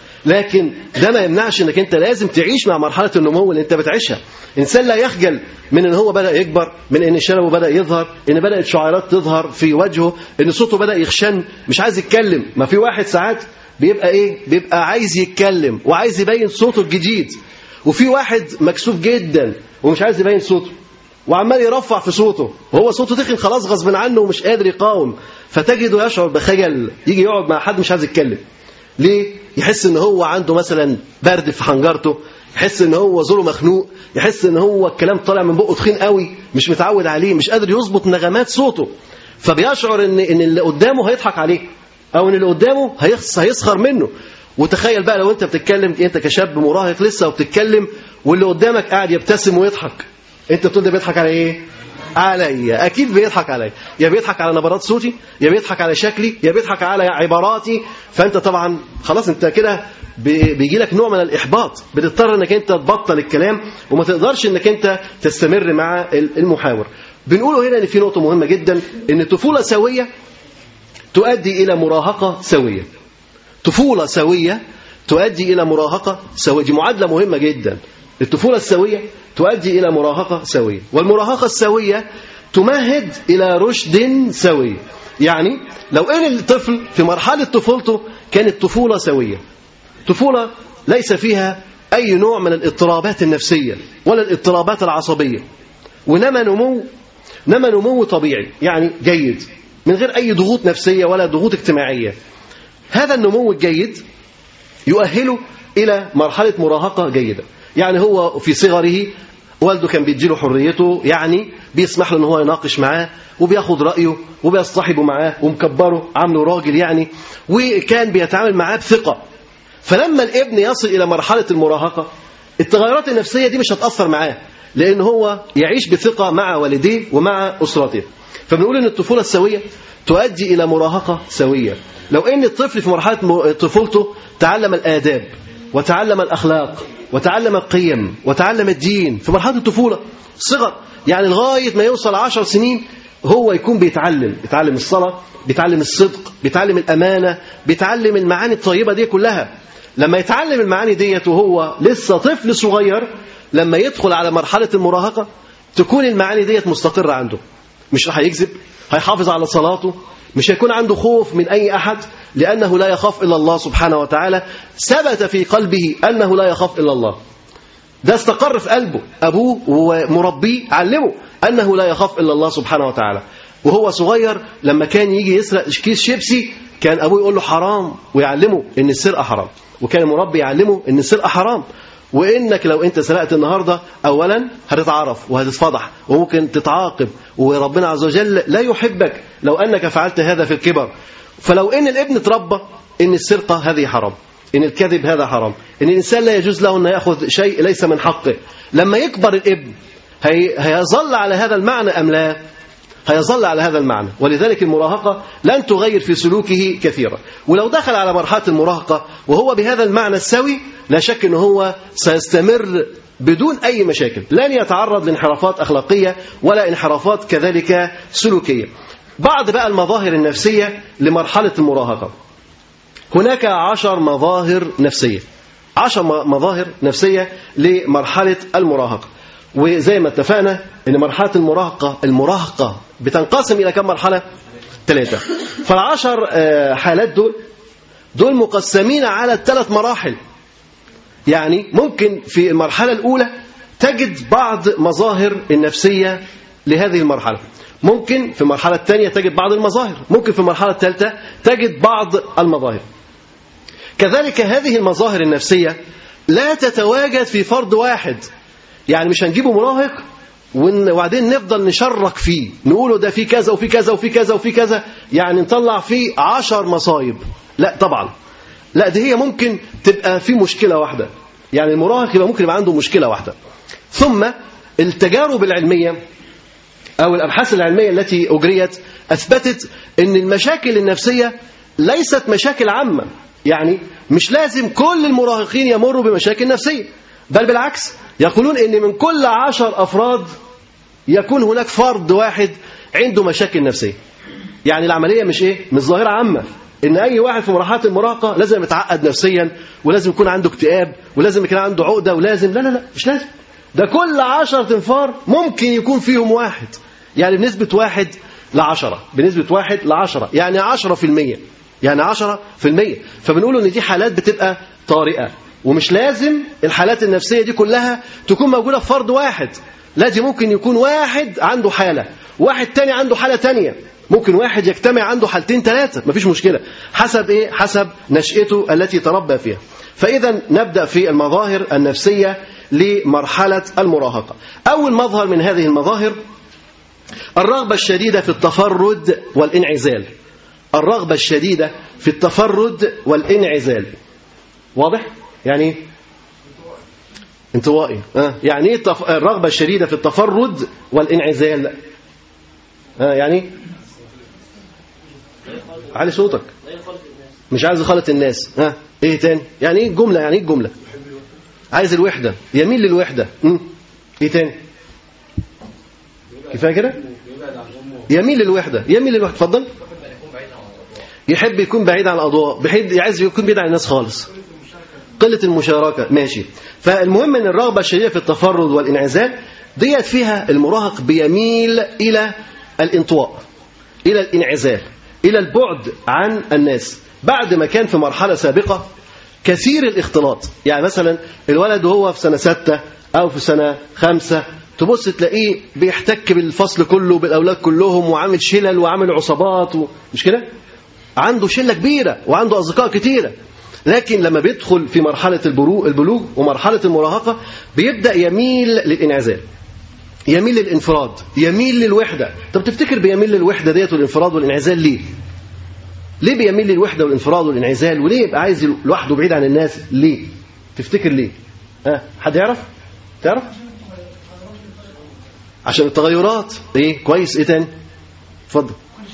لكن ده ما يمنعش انك انت لازم تعيش مع مرحله النمو اللي انت بتعيشها انسان لا يخجل من ان هو بدا يكبر من ان شنبه بدا يظهر ان بدات شعيرات تظهر في وجهه ان صوته بدا يخشن مش عايز يتكلم ما في واحد ساعات بيبقى ايه بيبقى عايز يتكلم وعايز يبين صوته الجديد وفي واحد مكسوف جدا ومش عايز يبين صوته وعمال يرفع في صوته وهو صوته تخن خلاص غصب عنه ومش قادر يقاوم فتجده يشعر بخجل يجي يقعد مع حد مش عايز يتكلم ليه يحس ان هو عنده مثلا برد في حنجرته يحس ان هو زوره مخنوق يحس ان هو الكلام طالع من بقه تخين قوي مش متعود عليه مش قادر يظبط نغمات صوته فبيشعر ان ان اللي قدامه هيضحك عليه او ان اللي قدامه هيخس هيسخر منه وتخيل بقى لو انت بتتكلم انت كشاب مراهق لسه وبتتكلم واللي قدامك قاعد يبتسم ويضحك انت بتقول ده بيضحك على ايه عليا اكيد بيضحك عليا يا بيضحك على نبرات صوتي يا بيضحك على شكلي يا بيضحك على عباراتي فانت طبعا خلاص انت كده بيجي لك نوع من الاحباط بتضطر انك انت تبطل الكلام وما تقدرش انك انت تستمر مع المحاور بنقوله هنا ان في نقطه مهمه جدا ان الطفوله سويه تؤدي الى مراهقه سويه طفولة سوية تؤدي إلى مراهقة سوية دي معادلة مهمة جدا الطفولة السوية تؤدي إلى مراهقة سوية والمراهقة السوية تمهد إلى رشد سوي يعني لو أن الطفل في مرحلة طفولته كانت طفولة سوية طفولة ليس فيها أي نوع من الاضطرابات النفسية ولا الاضطرابات العصبية ونما نمو نما نمو طبيعي يعني جيد من غير أي ضغوط نفسية ولا ضغوط اجتماعية هذا النمو الجيد يؤهله إلى مرحلة مراهقة جيدة يعني هو في صغره والده كان بيديله حريته يعني بيسمح له ان هو يناقش معاه وبياخد رايه وبيصطحبه معاه ومكبره عامله راجل يعني وكان بيتعامل معاه بثقه فلما الابن يصل الى مرحله المراهقه التغيرات النفسيه دي مش هتاثر معاه لان هو يعيش بثقه مع والديه ومع اسرته فبنقول ان الطفوله السويه تؤدي الى مراهقه سويه لو ان الطفل في مرحله طفولته تعلم الاداب وتعلم الاخلاق وتعلم القيم وتعلم الدين في مرحله الطفوله صغر يعني لغايه ما يوصل عشر سنين هو يكون بيتعلم بيتعلم الصلاه بيتعلم الصدق بيتعلم الامانه بيتعلم المعاني الطيبه دي كلها لما يتعلم المعاني ديت وهو لسه طفل صغير لما يدخل على مرحله المراهقه تكون المعاني ديت مستقره عنده مش راح يكذب هيحافظ على صلاته مش هيكون عنده خوف من أي أحد لأنه لا يخاف إلا الله سبحانه وتعالى ثبت في قلبه أنه لا يخاف إلا الله ده استقر في قلبه أبوه ومربيه علمه أنه لا يخاف إلا الله سبحانه وتعالى وهو صغير لما كان يجي يسرق كيس شيبسي كان أبوه يقول له حرام ويعلمه إن السرقة حرام وكان المربي يعلمه إن السرقة حرام وانك لو انت سرقت النهارده اولا هتتعرف وهتتفضح وممكن تتعاقب وربنا عز وجل لا يحبك لو انك فعلت هذا في الكبر فلو ان الابن اتربى ان السرقه هذه حرام ان الكذب هذا حرام ان الانسان لا يجوز له ان ياخذ شيء ليس من حقه لما يكبر الابن هي هيظل على هذا المعنى ام لا هيظل على هذا المعنى ولذلك المراهقة لن تغير في سلوكه كثيرا ولو دخل على مرحلة المراهقة وهو بهذا المعنى السوي لا شك أنه هو سيستمر بدون أي مشاكل لن يتعرض لانحرافات أخلاقية ولا انحرافات كذلك سلوكية بعض بقى المظاهر النفسية لمرحلة المراهقة هناك عشر مظاهر نفسية عشر مظاهر نفسية لمرحلة المراهقة وزي ما اتفقنا ان مرحله المراهقه المراهقه بتنقسم الى كم مرحله ثلاثه فالعشر حالات دول دول مقسمين على الثلاث مراحل يعني ممكن في المرحله الاولى تجد بعض مظاهر النفسيه لهذه المرحله ممكن في المرحله الثانيه تجد بعض المظاهر ممكن في المرحله الثالثه تجد بعض المظاهر كذلك هذه المظاهر النفسيه لا تتواجد في فرد واحد يعني مش هنجيبه مراهق وبعدين نفضل نشرك فيه نقوله ده في كذا وفي كذا وفي كذا وفي كذا يعني نطلع فيه عشر مصايب لا طبعا لا دي هي ممكن تبقى في مشكلة واحدة يعني المراهق يبقى ممكن يبقى عنده مشكلة واحدة ثم التجارب العلمية أو الأبحاث العلمية التي أجريت أثبتت أن المشاكل النفسية ليست مشاكل عامة يعني مش لازم كل المراهقين يمروا بمشاكل نفسية بل بالعكس يقولون ان من كل عشر افراد يكون هناك فرد واحد عنده مشاكل نفسيه يعني العمليه مش ايه مش ظاهره عامه ان اي واحد في مرحله المراهقه لازم يتعقد نفسيا ولازم يكون عنده اكتئاب ولازم يكون عنده عقده ولازم لا لا لا مش لازم ده كل عشر تنفار ممكن يكون فيهم واحد يعني بنسبه واحد لعشرة بنسبة واحد لعشرة يعني عشرة في المية يعني عشرة في المية فبنقول ان دي حالات بتبقى طارئة ومش لازم الحالات النفسية دي كلها تكون موجودة في فرد واحد لا دي ممكن يكون واحد عنده حالة واحد تاني عنده حالة تانية ممكن واحد يجتمع عنده حالتين ثلاثة مفيش مشكلة حسب إيه؟ حسب نشأته التي تربى فيها فإذا نبدأ في المظاهر النفسية لمرحلة المراهقة أول مظهر من هذه المظاهر الرغبة الشديدة في التفرد والانعزال الرغبة الشديدة في التفرد والانعزال واضح؟ يعني ايه؟ انطوائي آه. يعني ايه التف... الرغبة الشديدة في التفرد والانعزال آه يعني علي صوتك مش عايز يخالط الناس ها آه. ايه تاني يعني ايه الجملة يعني ايه الجملة عايز الوحدة يميل للوحدة م? ايه تاني كفايه كده يميل للوحدة يميل للوحدة اتفضل يحب يكون بعيد عن الاضواء بحيث عايز يكون بعيد عن الناس خالص قله المشاركه ماشي فالمهم ان الرغبه الشديده في التفرد والانعزال ديت فيها المراهق بيميل الى الانطواء الى الانعزال الى البعد عن الناس بعد ما كان في مرحله سابقه كثير الاختلاط يعني مثلا الولد وهو في سنه سته او في سنه خمسه تبص تلاقيه بيحتك بالفصل كله بالاولاد كلهم وعامل شلل وعامل عصابات و... مش كده؟ عنده شله كبيره وعنده اصدقاء كتيره لكن لما بيدخل في مرحله البلوغ البلوغ ومرحله المراهقه بيبدا يميل للانعزال يميل للانفراد يميل للوحده طب تفتكر بيميل للوحده ديت والانفراد والانعزال ليه ليه بيميل للوحده والانفراد والانعزال وليه يبقى عايز لوحده بعيد عن الناس ليه تفتكر ليه ها حد يعرف تعرف عشان التغيرات ايه كويس ايه تاني اتفضل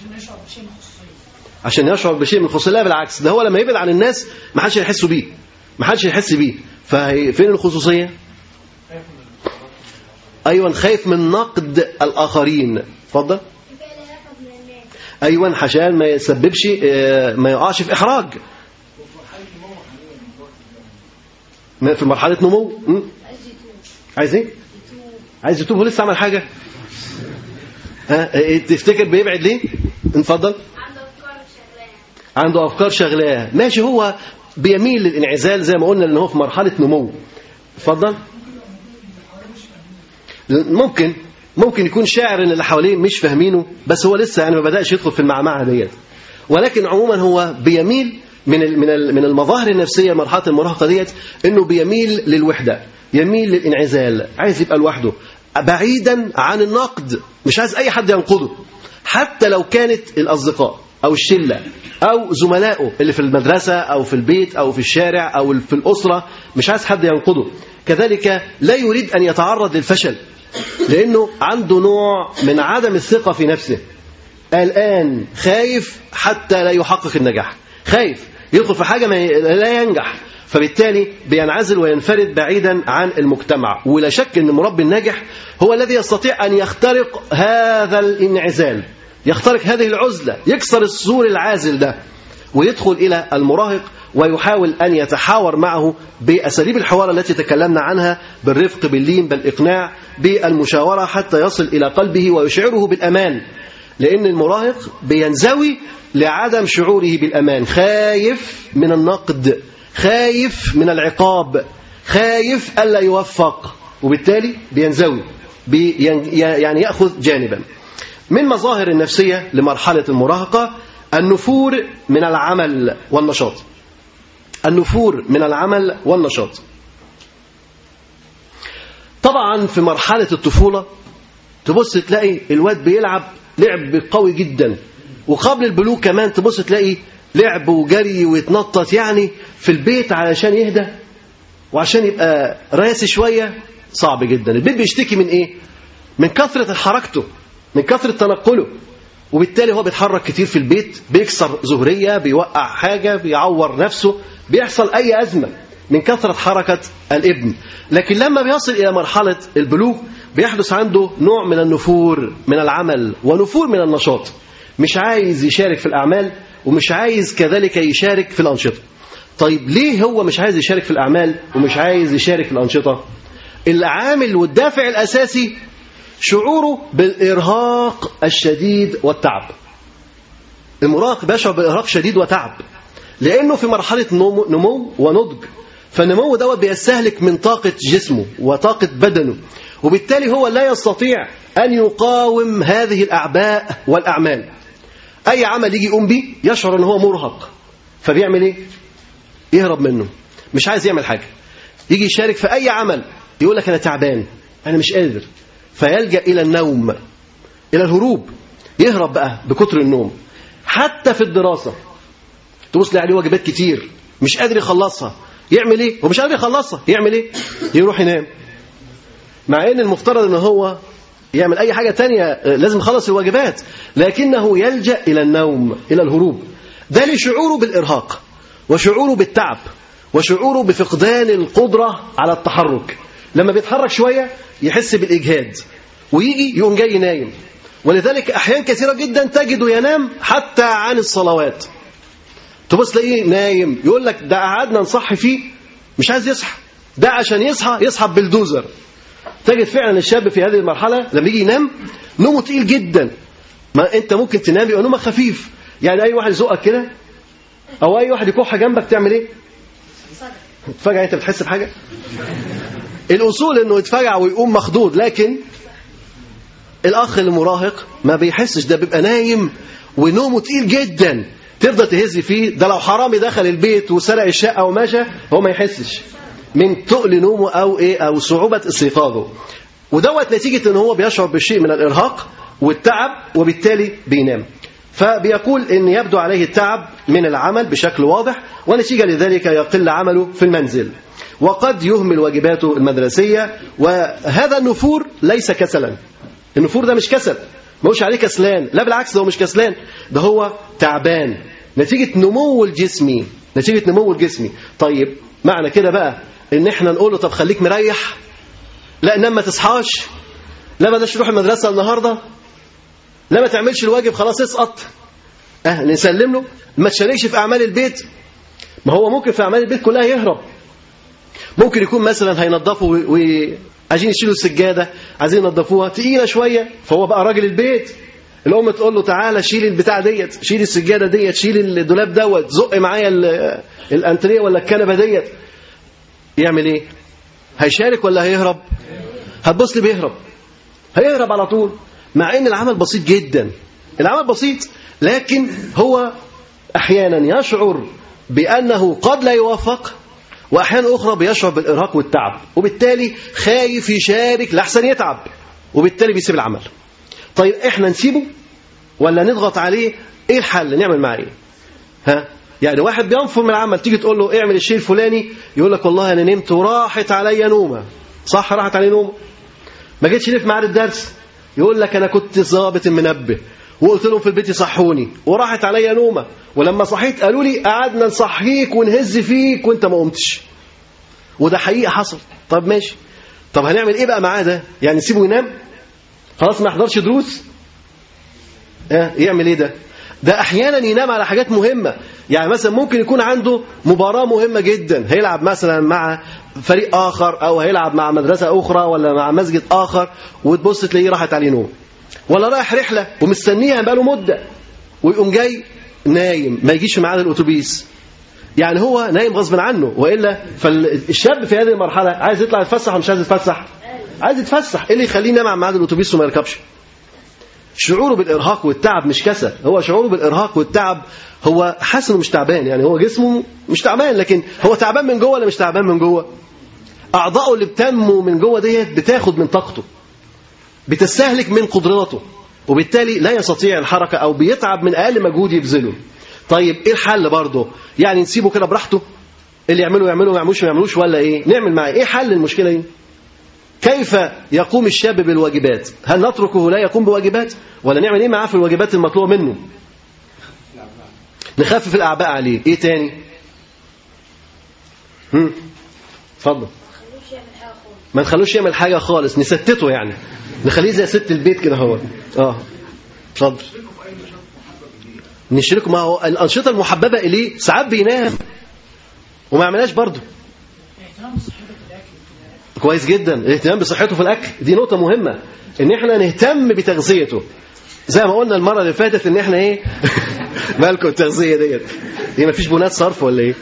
عشان يشعر بشيء من الخصوصيه لا بالعكس ده هو لما يبعد عن الناس ما حدش هيحس بيه ما حدش هيحس بيه ففين الخصوصيه ايوه خايف من نقد الاخرين اتفضل ايوه عشان ما يسببش آه، ما يقعش في احراج ما في مرحله نمو م? عايز ايه عايز يتوب هو لسه عمل حاجه ها إيه، تفتكر بيبعد ليه اتفضل عنده افكار شغلانه عنده افكار شغلاه ماشي هو بيميل للانعزال زي ما قلنا لان هو في مرحله نمو اتفضل ممكن ممكن يكون شاعر ان اللي حواليه مش فاهمينه بس هو لسه يعني ما بداش يدخل في المعمعه ديت ولكن عموما هو بيميل من ال- من ال- من المظاهر النفسيه مرحله المراهقه ديت انه بيميل للوحده يميل للانعزال عايز يبقى لوحده بعيدا عن النقد مش عايز اي حد ينقده حتى لو كانت الاصدقاء او الشله او زملائه اللي في المدرسه او في البيت او في الشارع او في الاسره مش عايز حد ينقده كذلك لا يريد ان يتعرض للفشل لانه عنده نوع من عدم الثقه في نفسه الآن خايف حتى لا يحقق النجاح خايف يدخل في حاجة ما ي- لا ينجح فبالتالي بينعزل وينفرد بعيدا عن المجتمع ولا شك أن المربي الناجح هو الذي يستطيع أن يخترق هذا الانعزال يخترق هذه العزلة يكسر السور العازل ده ويدخل إلى المراهق ويحاول أن يتحاور معه بأساليب الحوار التي تكلمنا عنها بالرفق باللين بالإقناع بالمشاورة حتى يصل إلى قلبه ويشعره بالأمان لأن المراهق بينزوي لعدم شعوره بالأمان خايف من النقد خايف من العقاب خايف ألا يوفق وبالتالي بينزوي بين يعني يأخذ جانبا من مظاهر النفسية لمرحلة المراهقة النفور من العمل والنشاط النفور من العمل والنشاط طبعا في مرحلة الطفولة تبص تلاقي الواد بيلعب لعب قوي جدا وقبل البلوغ كمان تبص تلاقي لعب وجري ويتنطط يعني في البيت علشان يهدى وعشان يبقى راسي شوية صعب جدا البيت بيشتكي من ايه من كثرة حركته من كثرة تنقله وبالتالي هو بيتحرك كتير في البيت بيكسر زهرية بيوقع حاجة بيعور نفسه بيحصل أي أزمة من كثرة حركة الابن لكن لما بيصل إلى مرحلة البلوغ بيحدث عنده نوع من النفور من العمل ونفور من النشاط مش عايز يشارك في الأعمال ومش عايز كذلك يشارك في الأنشطة طيب ليه هو مش عايز يشارك في الأعمال ومش عايز يشارك في الأنشطة العامل والدافع الأساسي شعوره بالإرهاق الشديد والتعب المراهق بيشعر بإرهاق شديد وتعب لأنه في مرحلة نمو, نمو ونضج فالنمو دوت بيستهلك من طاقة جسمه وطاقة بدنه وبالتالي هو لا يستطيع أن يقاوم هذه الأعباء والأعمال أي عمل يجي يقوم بيه يشعر أن هو مرهق فبيعمل إيه؟ يهرب منه مش عايز يعمل حاجة يجي يشارك في أي عمل يقول لك أنا تعبان أنا مش قادر فيلجأ إلى النوم إلى الهروب يهرب بقى بكتر النوم حتى في الدراسة تبص لي عليه واجبات كتير مش قادر يخلصها يعمل ايه هو مش قادر يخلصها يعمل ايه يروح ينام مع ان المفترض ان هو يعمل اي حاجة تانية آه، لازم يخلص الواجبات لكنه يلجأ الى النوم الى الهروب ده لشعوره بالارهاق وشعوره بالتعب وشعوره بفقدان القدرة على التحرك لما بيتحرك شوية يحس بالإجهاد ويجي يقوم جاي نايم ولذلك أحيان كثيرة جدا تجده ينام حتى عن الصلوات تبص تلاقيه نايم يقول لك ده قعدنا نصحي فيه مش عايز يصحى ده عشان يصحى يصحى بالدوزر تجد فعلا الشاب في هذه المرحله لما يجي ينام نومه تقيل جدا ما انت ممكن تنام يبقى نومك خفيف يعني اي واحد يزقك كده او اي واحد يكح جنبك تعمل ايه فجاه انت بتحس بحاجه الاصول انه يتفجع ويقوم مخضوض لكن الاخ المراهق ما بيحسش ده بيبقى نايم ونومه تقيل جدا تفضل تهز فيه ده لو حرامي دخل البيت وسرق الشقه ومشى هو ما يحسش من تقل نومه او ايه او صعوبه استيقاظه ودوت نتيجه ان هو بيشعر بالشيء من الارهاق والتعب وبالتالي بينام فبيقول ان يبدو عليه التعب من العمل بشكل واضح ونتيجه لذلك يقل عمله في المنزل وقد يهمل واجباته المدرسيه وهذا النفور ليس كسلا النفور ده مش كسل ما هوش عليه كسلان لا بالعكس ده هو مش كسلان ده هو تعبان نتيجة نمو الجسمي نتيجة نمو الجسمي طيب معنى كده بقى ان احنا نقول له طب خليك مريح لا نام ما تصحاش لا بلاش تروح المدرسة النهاردة لا ما تعملش الواجب خلاص اسقط اه نسلم له ما تشاركش في اعمال البيت ما هو ممكن في اعمال البيت كلها يهرب ممكن يكون مثلا هينظفوا و... عايزين يشيلوا السجاده عايزين ينظفوها تقيله شويه فهو بقى راجل البيت الام تقول له تعالى شيل البتاع ديت شيل السجاده ديت شيل الدولاب دوت زق معايا الانتريه ولا الكنبه ديت يعمل ايه هيشارك ولا هيهرب هتبص لي بيهرب هيهرب على طول مع ان العمل بسيط جدا العمل بسيط لكن هو احيانا يشعر بانه قد لا يوفق واحيانا اخرى بيشعر بالارهاق والتعب وبالتالي خايف يشارك لاحسن يتعب وبالتالي بيسيب العمل طيب احنا نسيبه ولا نضغط عليه ايه الحل نعمل معاه ايه ها يعني واحد بينفر من العمل تيجي تقول له اعمل الشيء الفلاني يقول لك والله انا نمت وراحت عليا نومه صح راحت علي نومه ما جيتش ليه في ميعاد الدرس يقول لك انا كنت ظابط المنبه وقلت لهم في البيت يصحوني وراحت عليا نومه ولما صحيت قالوا لي قعدنا نصحيك ونهز فيك وانت ما قمتش وده حقيقه حصل طب ماشي طب هنعمل ايه بقى معاه ده يعني نسيبه ينام خلاص ما يحضرش دروس اه يعمل ايه ده ده احيانا ينام على حاجات مهمه يعني مثلا ممكن يكون عنده مباراه مهمه جدا هيلعب مثلا مع فريق اخر او هيلعب مع مدرسه اخرى ولا مع مسجد اخر وتبص تلاقيه راحت عليه نوم ولا رايح رحله ومستنيها بقاله مده ويقوم جاي نايم ما يجيش في ميعاد الاتوبيس يعني هو نايم غصب عنه والا فالشاب في هذه المرحله عايز يطلع يتفسح ولا مش عايز يتفسح عايز يتفسح ايه اللي يخليه ينام على ميعاد الاتوبيس وما يركبش شعوره بالارهاق والتعب مش كسل هو شعوره بالارهاق والتعب هو حاسس انه مش تعبان يعني هو جسمه مش تعبان لكن هو تعبان من جوه ولا مش تعبان من جوه اعضائه اللي بتنمو من جوه ديت بتاخد من طاقته بتستهلك من قدراته وبالتالي لا يستطيع الحركه او بيتعب من اقل مجهود يبذله طيب ايه الحل برضه يعني نسيبه كده براحته اللي يعمله يعمله ما يعملوش ما يعملوش ولا ايه نعمل معاه ايه حل المشكله دي كيف يقوم الشاب بالواجبات هل نتركه لا يقوم بواجبات ولا نعمل ايه معاه في الواجبات المطلوبه منه نخفف الاعباء عليه ايه تاني هم اتفضل ما نخلوش يعمل حاجه خالص نستته يعني نخليه زي ست البيت كده هو اه اتفضل نشركه ما هو الانشطه المحببه اليه ساعات بينام وما يعملهاش برضه كويس جدا الاهتمام بصحته في الاكل دي نقطه مهمه ان احنا نهتم بتغذيته زي ما قلنا المره اللي فاتت ان احنا ايه مالكم التغذيه ديت هي ما فيش بنات صرف ولا ايه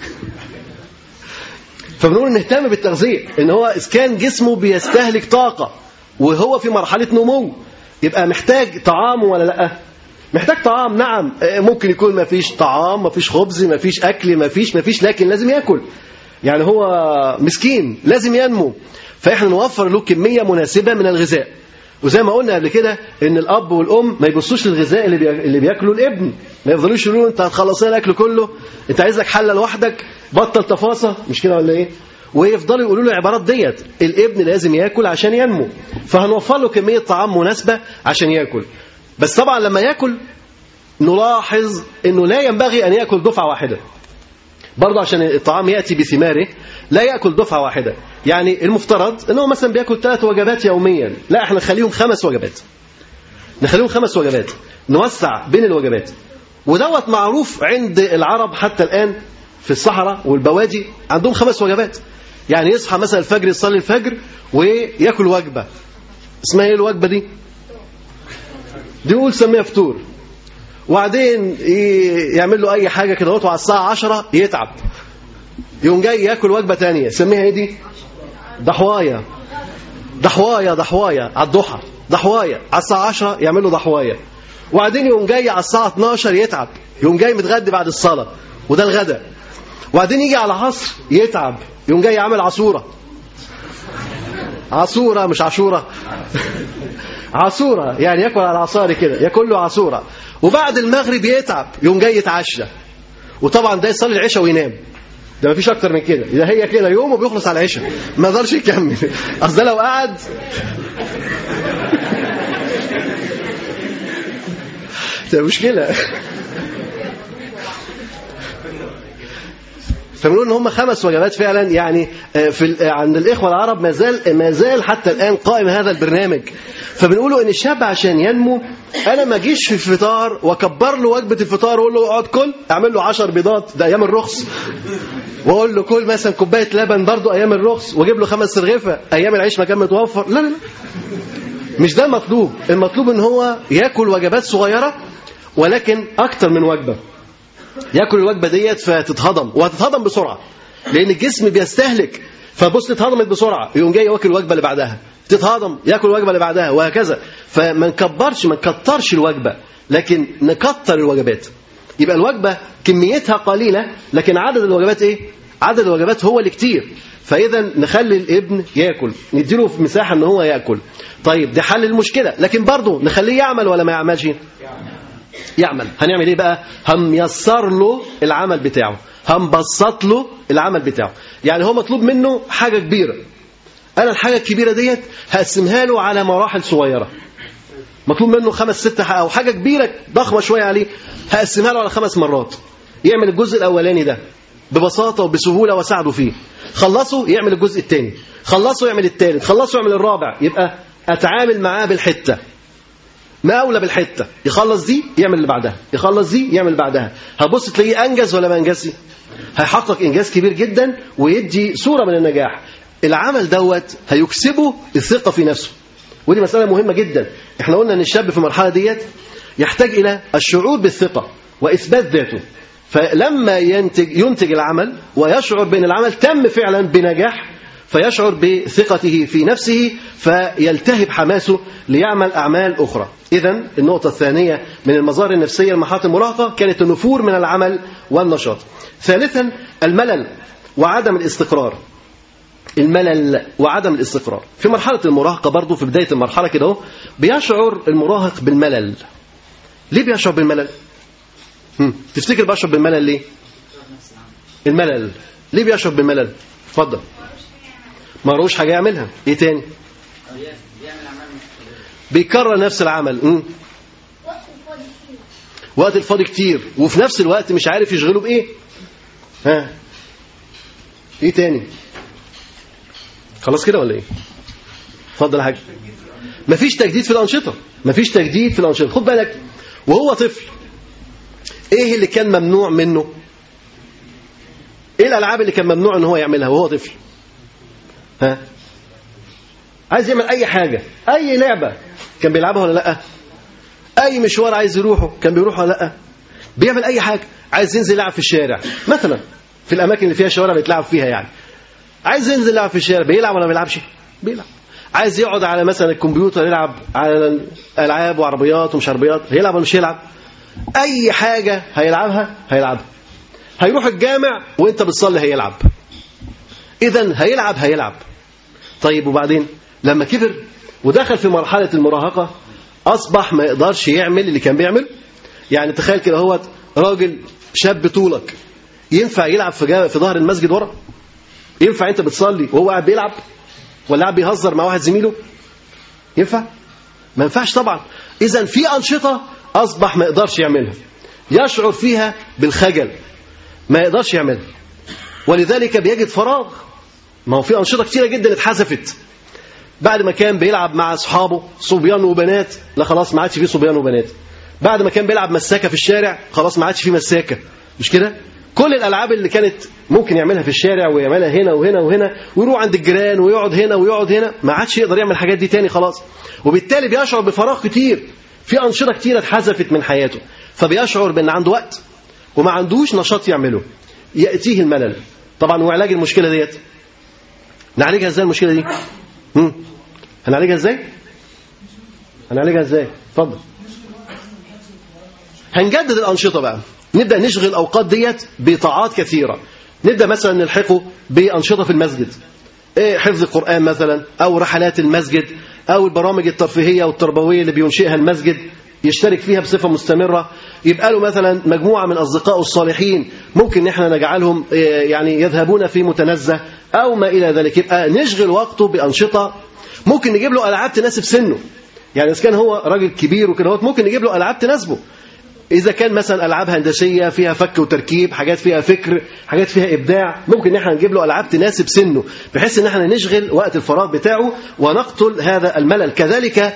فبنقول نهتم بالتغذيه ان هو اذا كان جسمه بيستهلك طاقه وهو في مرحله نمو يبقى محتاج طعام ولا لا محتاج طعام نعم ممكن يكون ما فيش طعام ما فيش خبز ما فيش اكل ما فيش ما فيش لكن لازم ياكل يعني هو مسكين لازم ينمو فاحنا نوفر له كميه مناسبه من الغذاء وزي ما قلنا قبل كده ان الاب والام ما يبصوش للغذاء اللي اللي بياكله الابن ما يفضلوش يقولوا انت هتخلص لنا الاكل كله انت عايز لك حله لوحدك بطل تفاصه مش كده ولا ايه ويفضلوا يقولوا له العبارات ديت الابن لازم ياكل عشان ينمو فهنوفر له كميه طعام مناسبه عشان ياكل بس طبعا لما ياكل نلاحظ انه لا ينبغي ان ياكل دفعه واحده برضه عشان الطعام ياتي بثماره لا ياكل دفعه واحده يعني المفترض انه مثلا بياكل ثلاث وجبات يوميا لا احنا نخليهم خمس وجبات نخليهم خمس وجبات نوسع بين الوجبات ودوت معروف عند العرب حتى الآن في الصحراء والبوادي عندهم خمس وجبات يعني يصحى مثلا الفجر يصلي الفجر وياكل وجبة اسمها ايه الوجبة دي دي يقول سميها فطور وبعدين ي- يعمل له اي حاجة كده وقته على الساعة 10 يتعب يقوم جاي ياكل وجبة تانية سميها ايه دي ضحوايا ضحوايا ضحوايا على الضحى ضحوايا على الساعة 10 يعمل له ضحوايا وبعدين يقوم جاي على الساعة 12 يتعب يقوم جاي متغدي بعد الصلاة وده الغداء وبعدين يجي على عصر يتعب يقوم جاي يعمل عصورة عصورة مش عاشورة عصورة يعني ياكل على عصاري كده ياكل له عصورة وبعد المغرب يتعب يقوم جاي يتعشى وطبعا ده يصلي العشاء وينام ده مفيش اكتر من كده ده هي كده يوم وبيخلص على العشاء ما يقدرش يكمل اصل ده لو قعد ده مشكله فبنقول ان هم خمس وجبات فعلا يعني آه، في ال- آه، عند الاخوه العرب ما زال ما زال حتى الان قائم هذا البرنامج فبنقولوا ان الشاب عشان ينمو انا ما اجيش في الفطار واكبر له وجبه الفطار واقول له اقعد كل اعمل له 10 بيضات ده ايام الرخص واقول له كل مثلا كوبايه لبن برضه ايام الرخص واجيب له خمس رغيفه ايام العيش ما كان متوفر لا لا لا مش ده المطلوب المطلوب ان هو ياكل وجبات صغيره ولكن اكتر من وجبه ياكل الوجبه ديت فتتهضم وهتتهضم بسرعه لان الجسم بيستهلك فبص اتهضمت بسرعه يقوم جاي واكل الوجبه اللي بعدها تتهضم ياكل الوجبه اللي بعدها وهكذا فما نكبرش ما نكترش الوجبه لكن نكتر الوجبات يبقى الوجبه كميتها قليله لكن عدد الوجبات ايه عدد الوجبات هو اللي كتير فاذا نخلي الابن ياكل نديله في مساحه ان هو ياكل طيب ده حل المشكله لكن برضه نخليه يعمل ولا ما يعملش يعمل هنعمل ايه بقى هنيسر له العمل بتاعه هنبسط له العمل بتاعه يعني هو مطلوب منه حاجه كبيره انا الحاجه الكبيره ديت هقسمها له على مراحل صغيره مطلوب منه خمس ست ح- او حاجه كبيره ضخمه شويه عليه هقسمها له على خمس مرات يعمل الجزء الاولاني ده ببساطه وبسهوله واساعده فيه خلصه يعمل الجزء الثاني خلصه يعمل الثالث خلصه يعمل الرابع يبقى اتعامل معاه بالحته ما اولى بالحته يخلص دي يعمل اللي بعدها يخلص دي يعمل اللي بعدها هتبص تلاقيه انجز ولا ما انجزش هيحقق انجاز كبير جدا ويدي صوره من النجاح العمل دوت هيكسبه الثقه في نفسه ودي مساله مهمه جدا احنا قلنا ان الشاب في المرحله ديت يحتاج الى الشعور بالثقه واثبات ذاته فلما ينتج ينتج العمل ويشعر بان العمل تم فعلا بنجاح فيشعر بثقته في نفسه فيلتهب حماسه ليعمل أعمال أخرى إذا النقطة الثانية من المظاهر النفسية لمرحلة المراهقة كانت النفور من العمل والنشاط ثالثا الملل وعدم الاستقرار الملل وعدم الاستقرار في مرحلة المراهقة برضو في بداية المرحلة كده اهو بيشعر المراهق بالملل ليه بيشعر بالملل هم. تفتكر بيشعر بالملل ليه الملل ليه بيشعر بالملل اتفضل ما روش حاجة يعملها ايه تاني بيكرر نفس العمل مم. وقت الفاضي كتير وفي نفس الوقت مش عارف يشغله بايه ها ايه تاني خلاص كده ولا ايه اتفضل يا حاج مفيش تجديد في الانشطه مفيش تجديد في الانشطه خد بالك وهو طفل ايه اللي كان ممنوع منه ايه الالعاب اللي كان ممنوع ان هو يعملها وهو طفل ها عايز يعمل اي حاجه اي لعبه كان بيلعبها ولا لا اي مشوار عايز يروحه كان بيروح ولا لا بيعمل اي حاجه عايز ينزل يلعب في الشارع مثلا في الاماكن اللي فيها شوارع بيتلعب فيها يعني عايز ينزل يلعب في الشارع بيلعب ولا ما بيلعبش بيلعب عايز يقعد على مثلا الكمبيوتر يلعب على العاب وعربيات ومش عربيات هيلعب ولا مش هيلعب اي حاجه هيلعبها هيلعبها هيروح الجامع وانت بتصلي هيلعب اذا هيلعب هيلعب طيب وبعدين لما كبر ودخل في مرحله المراهقه اصبح ما يقدرش يعمل اللي كان بيعمل يعني تخيل كده هو راجل شاب طولك ينفع يلعب في جا... في ظهر المسجد ورا ينفع انت بتصلي وهو قاعد بيلعب ولا قاعد بيهزر مع واحد زميله ينفع ما ينفعش طبعا اذا في انشطه اصبح ما يقدرش يعملها يشعر فيها بالخجل ما يقدرش يعملها ولذلك بيجد فراغ ما هو في انشطه كتيره جدا اتحذفت بعد ما كان بيلعب مع اصحابه صبيان وبنات لا خلاص ما عادش فيه صبيان وبنات بعد ما كان بيلعب مساكه في الشارع خلاص ما عادش في مساكه مش كده كل الالعاب اللي كانت ممكن يعملها في الشارع ويعملها هنا وهنا وهنا ويروح عند الجيران ويقعد هنا ويقعد هنا ما عادش يقدر يعمل الحاجات دي تاني خلاص وبالتالي بيشعر بفراغ كتير في انشطه كتيره اتحذفت من حياته فبيشعر بان عنده وقت وما عندوش نشاط يعمله ياتيه الملل طبعا وعلاج المشكله ديت نعالجها ازاي المشكله دي هم؟ هنعالجها ازاي هنعالجها ازاي اتفضل هنجدد الانشطه بقى نبدا نشغل الاوقات ديت بطاعات كثيره نبدا مثلا نلحقه بانشطه في المسجد إيه حفظ القران مثلا او رحلات المسجد او البرامج الترفيهيه والتربويه اللي بينشئها المسجد يشترك فيها بصفه مستمره يبقى له مثلا مجموعه من اصدقائه الصالحين ممكن ان احنا نجعلهم إيه، يعني يذهبون في متنزه او ما الى ذلك يبقى نشغل وقته بانشطه ممكن نجيب له العاب تناسب سنه يعني اذا كان هو راجل كبير وكده هوت، ممكن نجيب له العاب تناسبه إذا كان مثلا ألعاب هندسية فيها فك وتركيب حاجات فيها فكر حاجات فيها إبداع ممكن إن احنا نجيب له ألعاب تناسب سنه بحيث إن احنا نشغل وقت الفراغ بتاعه ونقتل هذا الملل كذلك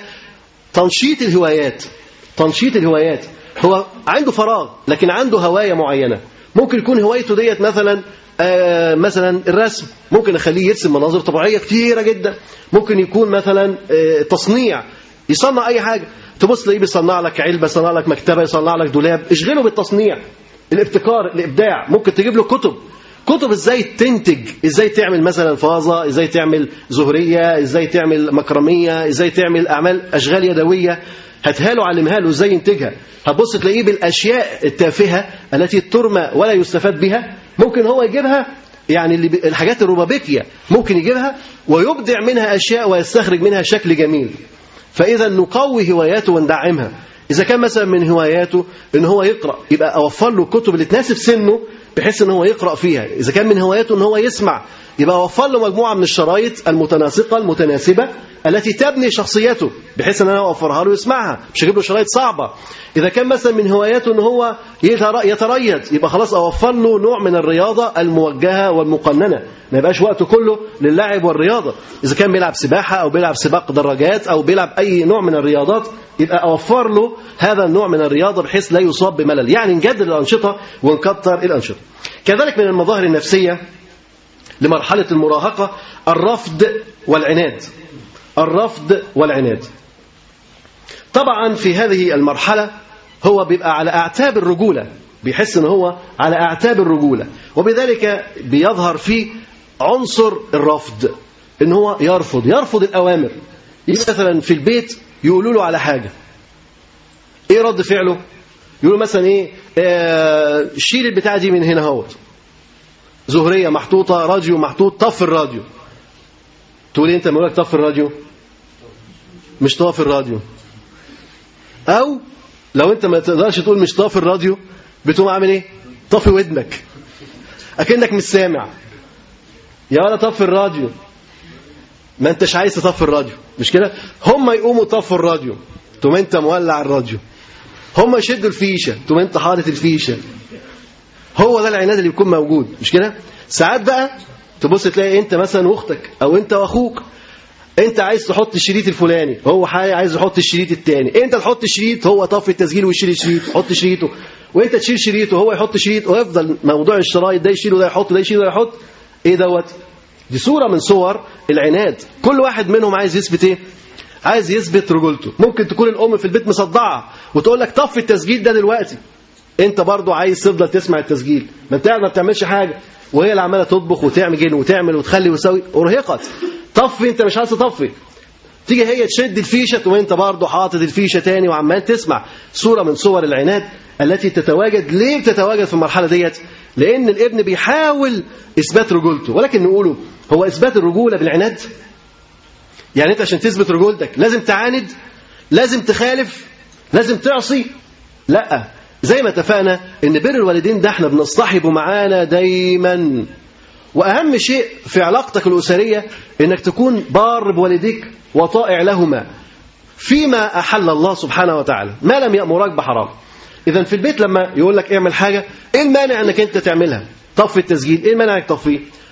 تنشيط الهوايات تنشيط الهوايات هو عنده فراغ لكن عنده هواية معينة ممكن يكون هوايته ديت مثلا آه مثلا الرسم ممكن اخليه يرسم مناظر طبيعيه كتيره جدا ممكن يكون مثلا آه تصنيع يصنع اي حاجه تبص تلاقيه بيصنع لك علبه يصنع لك مكتبه يصنع لك دولاب اشغله بالتصنيع الابتكار الابداع ممكن تجيب له كتب كتب ازاي تنتج ازاي تعمل مثلا فازه ازاي تعمل زهريه ازاي تعمل مكرميه ازاي تعمل اعمال اشغال يدويه هاتها له علمها له ازاي ينتجها هتبص تلاقيه بالاشياء التافهه التي ترمى ولا يستفاد بها ممكن هو يجيبها يعني اللي ب- الحاجات الربابيكيه ممكن يجيبها ويبدع منها اشياء ويستخرج منها شكل جميل فإذا نقوي هواياته وندعمها إذا كان مثلا من هواياته إن هو يقرأ يبقى أوفر له الكتب اللي تناسب سنه بحيث إن هو يقرأ فيها إذا كان من هواياته إن هو يسمع يبقى أوفر له مجموعة من الشرايط المتناسقة المتناسبة التي تبني شخصيته بحيث إن أنا أوفرها له يسمعها مش هجيب له شرايط صعبة إذا كان مثلا من هواياته إن هو يتر- يتريض يبقى خلاص أوفر له نوع من الرياضة الموجهة والمقننة ما يبقاش وقته كله للعب والرياضة إذا كان بيلعب سباحة أو بيلعب سباق دراجات أو بيلعب أي نوع من الرياضات يبقى أوفر له هذا النوع من الرياضة بحيث لا يصاب بملل يعني نجدد الأنشطة ونكتر الأنشطة كذلك من المظاهر النفسية لمرحلة المراهقة الرفض والعناد الرفض والعناد طبعا في هذه المرحلة هو بيبقى على أعتاب الرجولة بيحس ان هو على أعتاب الرجولة وبذلك بيظهر فيه عنصر الرفض ان هو يرفض يرفض الأوامر مثلا في البيت يقولوا له على حاجة ايه رد فعله يقولوا مثلا ايه آه شيل البتاعة دي من هنا اهوت زهرية محطوطة راديو محطوط طف الراديو تقول إيه انت لما يقول لك طف الراديو مش طاف الراديو او لو انت ما تقدرش تقول مش طاف الراديو بتقوم عامل ايه طفي ودنك اكنك مش سامع يا ولا طفي الراديو ما انتش عايز تطفي الراديو مش كده هم يقوموا طفوا الراديو تقوم انت مولع الراديو هم يشدوا الفيشه تقوم انت حاطط الفيشه هو ده العناد اللي بيكون موجود مش كده ساعات بقى تبص تلاقي انت مثلا واختك او انت واخوك انت عايز تحط الشريط الفلاني هو حي عايز يحط الشريط الثاني انت تحط الشريط هو طفي التسجيل ويشيل الشريط حط شريطه وانت تشيل شريطه هو يحط شريط ويفضل موضوع الشرايط ده يشيله ده يحط ده يشيله ده يحط ايه دوت دي صوره من صور العناد كل واحد منهم عايز يثبت ايه عايز يثبت رجولته ممكن تكون الام في البيت مصدعه وتقول لك طفي التسجيل ده دلوقتي انت برضو عايز تفضل تسمع التسجيل ما انت قاعد ما بتعملش حاجه وهي اللي عماله تطبخ وتعمل وتعمل وتخلي وتسوي ارهقت طفي انت مش عايز تطفي تيجي هي تشد الفيشه وانت برضو حاطط الفيشه تاني وعمال تسمع صوره من صور العناد التي تتواجد ليه بتتواجد في المرحله ديت لان الابن بيحاول اثبات رجولته ولكن نقوله هو اثبات الرجوله بالعناد يعني انت عشان تثبت رجولتك لازم تعاند لازم تخالف لازم تعصي لا زي ما اتفقنا ان بر الوالدين ده احنا بنصطحبه معانا دايما واهم شيء في علاقتك الاسريه انك تكون بار بوالديك وطائع لهما فيما احل الله سبحانه وتعالى ما لم يامرك بحرام اذا في البيت لما يقول لك اعمل حاجه ايه المانع انك انت تعملها طفي التسجيل ايه المانع انك تطفيه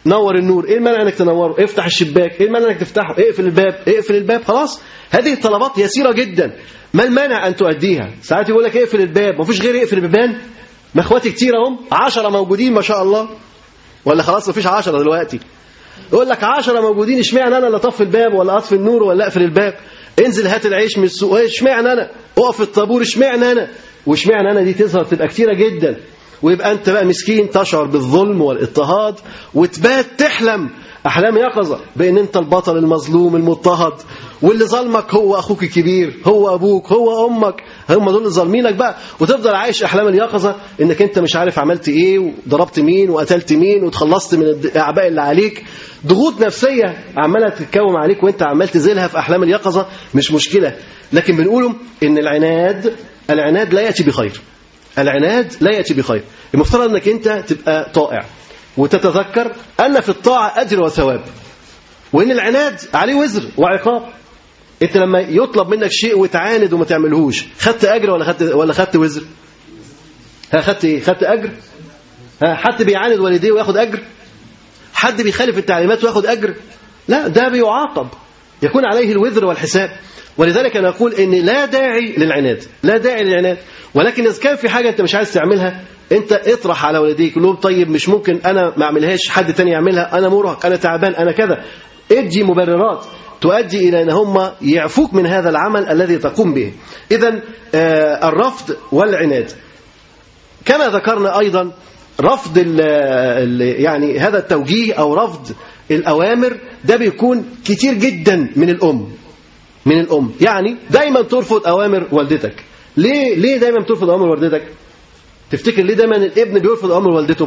نور النور ايه المانع انك تنوره افتح الشباك ايه المانع انك تفتحه اقفل الباب اقفل الباب خلاص هذه الطلبات يسيره جدا ما المانع ان تؤديها ساعات يقول لك اقفل الباب مفيش غير اقفل البيبان ما اخواتي كتير اهم 10 موجودين ما شاء الله ولا خلاص مفيش 10 دلوقتي يقول لك 10 موجودين اشمعنى انا اللي اطفي الباب ولا اطفي النور ولا اقفل الباب انزل هات العيش من السوق إيه اشمعنى انا اقف في الطابور اشمعنى انا واشمعنى انا دي تظهر تبقى كتيره جدا ويبقى انت بقى مسكين تشعر بالظلم والاضطهاد وتبات تحلم احلام يقظه بان انت البطل المظلوم المضطهد واللي ظلمك هو اخوك الكبير هو ابوك هو امك هم دول اللي ظالمينك بقى وتفضل عايش احلام اليقظه انك انت مش عارف عملت ايه وضربت مين وقتلت مين وتخلصت من الاعباء اللي عليك ضغوط نفسيه عماله تتكوم عليك وانت عمال تزيلها في احلام اليقظه مش مشكله لكن بنقولهم ان العناد العناد لا ياتي بخير العناد لا ياتي بخير المفترض انك انت تبقى طائع وتتذكر ان في الطاعه اجر وثواب وان العناد عليه وزر وعقاب انت لما يطلب منك شيء وتعاند وما تعملهوش خدت اجر ولا خدت ولا خدت وزر ها خدت ايه خدت اجر ها حد بيعاند والديه وياخد اجر حد بيخالف التعليمات وياخد اجر لا ده بيعاقب يكون عليه الوزر والحساب ولذلك انا اقول ان لا داعي للعناد لا داعي للعناد ولكن اذا كان في حاجه انت مش عايز تعملها انت اطرح على والديك قول لهم طيب مش ممكن انا ما اعملهاش حد تاني يعملها انا مرهق انا تعبان انا كذا ادي مبررات تؤدي الى ان هم يعفوك من هذا العمل الذي تقوم به اذا آه الرفض والعناد كما ذكرنا ايضا رفض ال ال يعني هذا التوجيه او رفض الاوامر ده بيكون كتير جدا من الام من الام يعني دايما ترفض اوامر والدتك ليه ليه دايما بترفض اوامر والدتك تفتكر ليه دايما الابن بيرفض اوامر والدته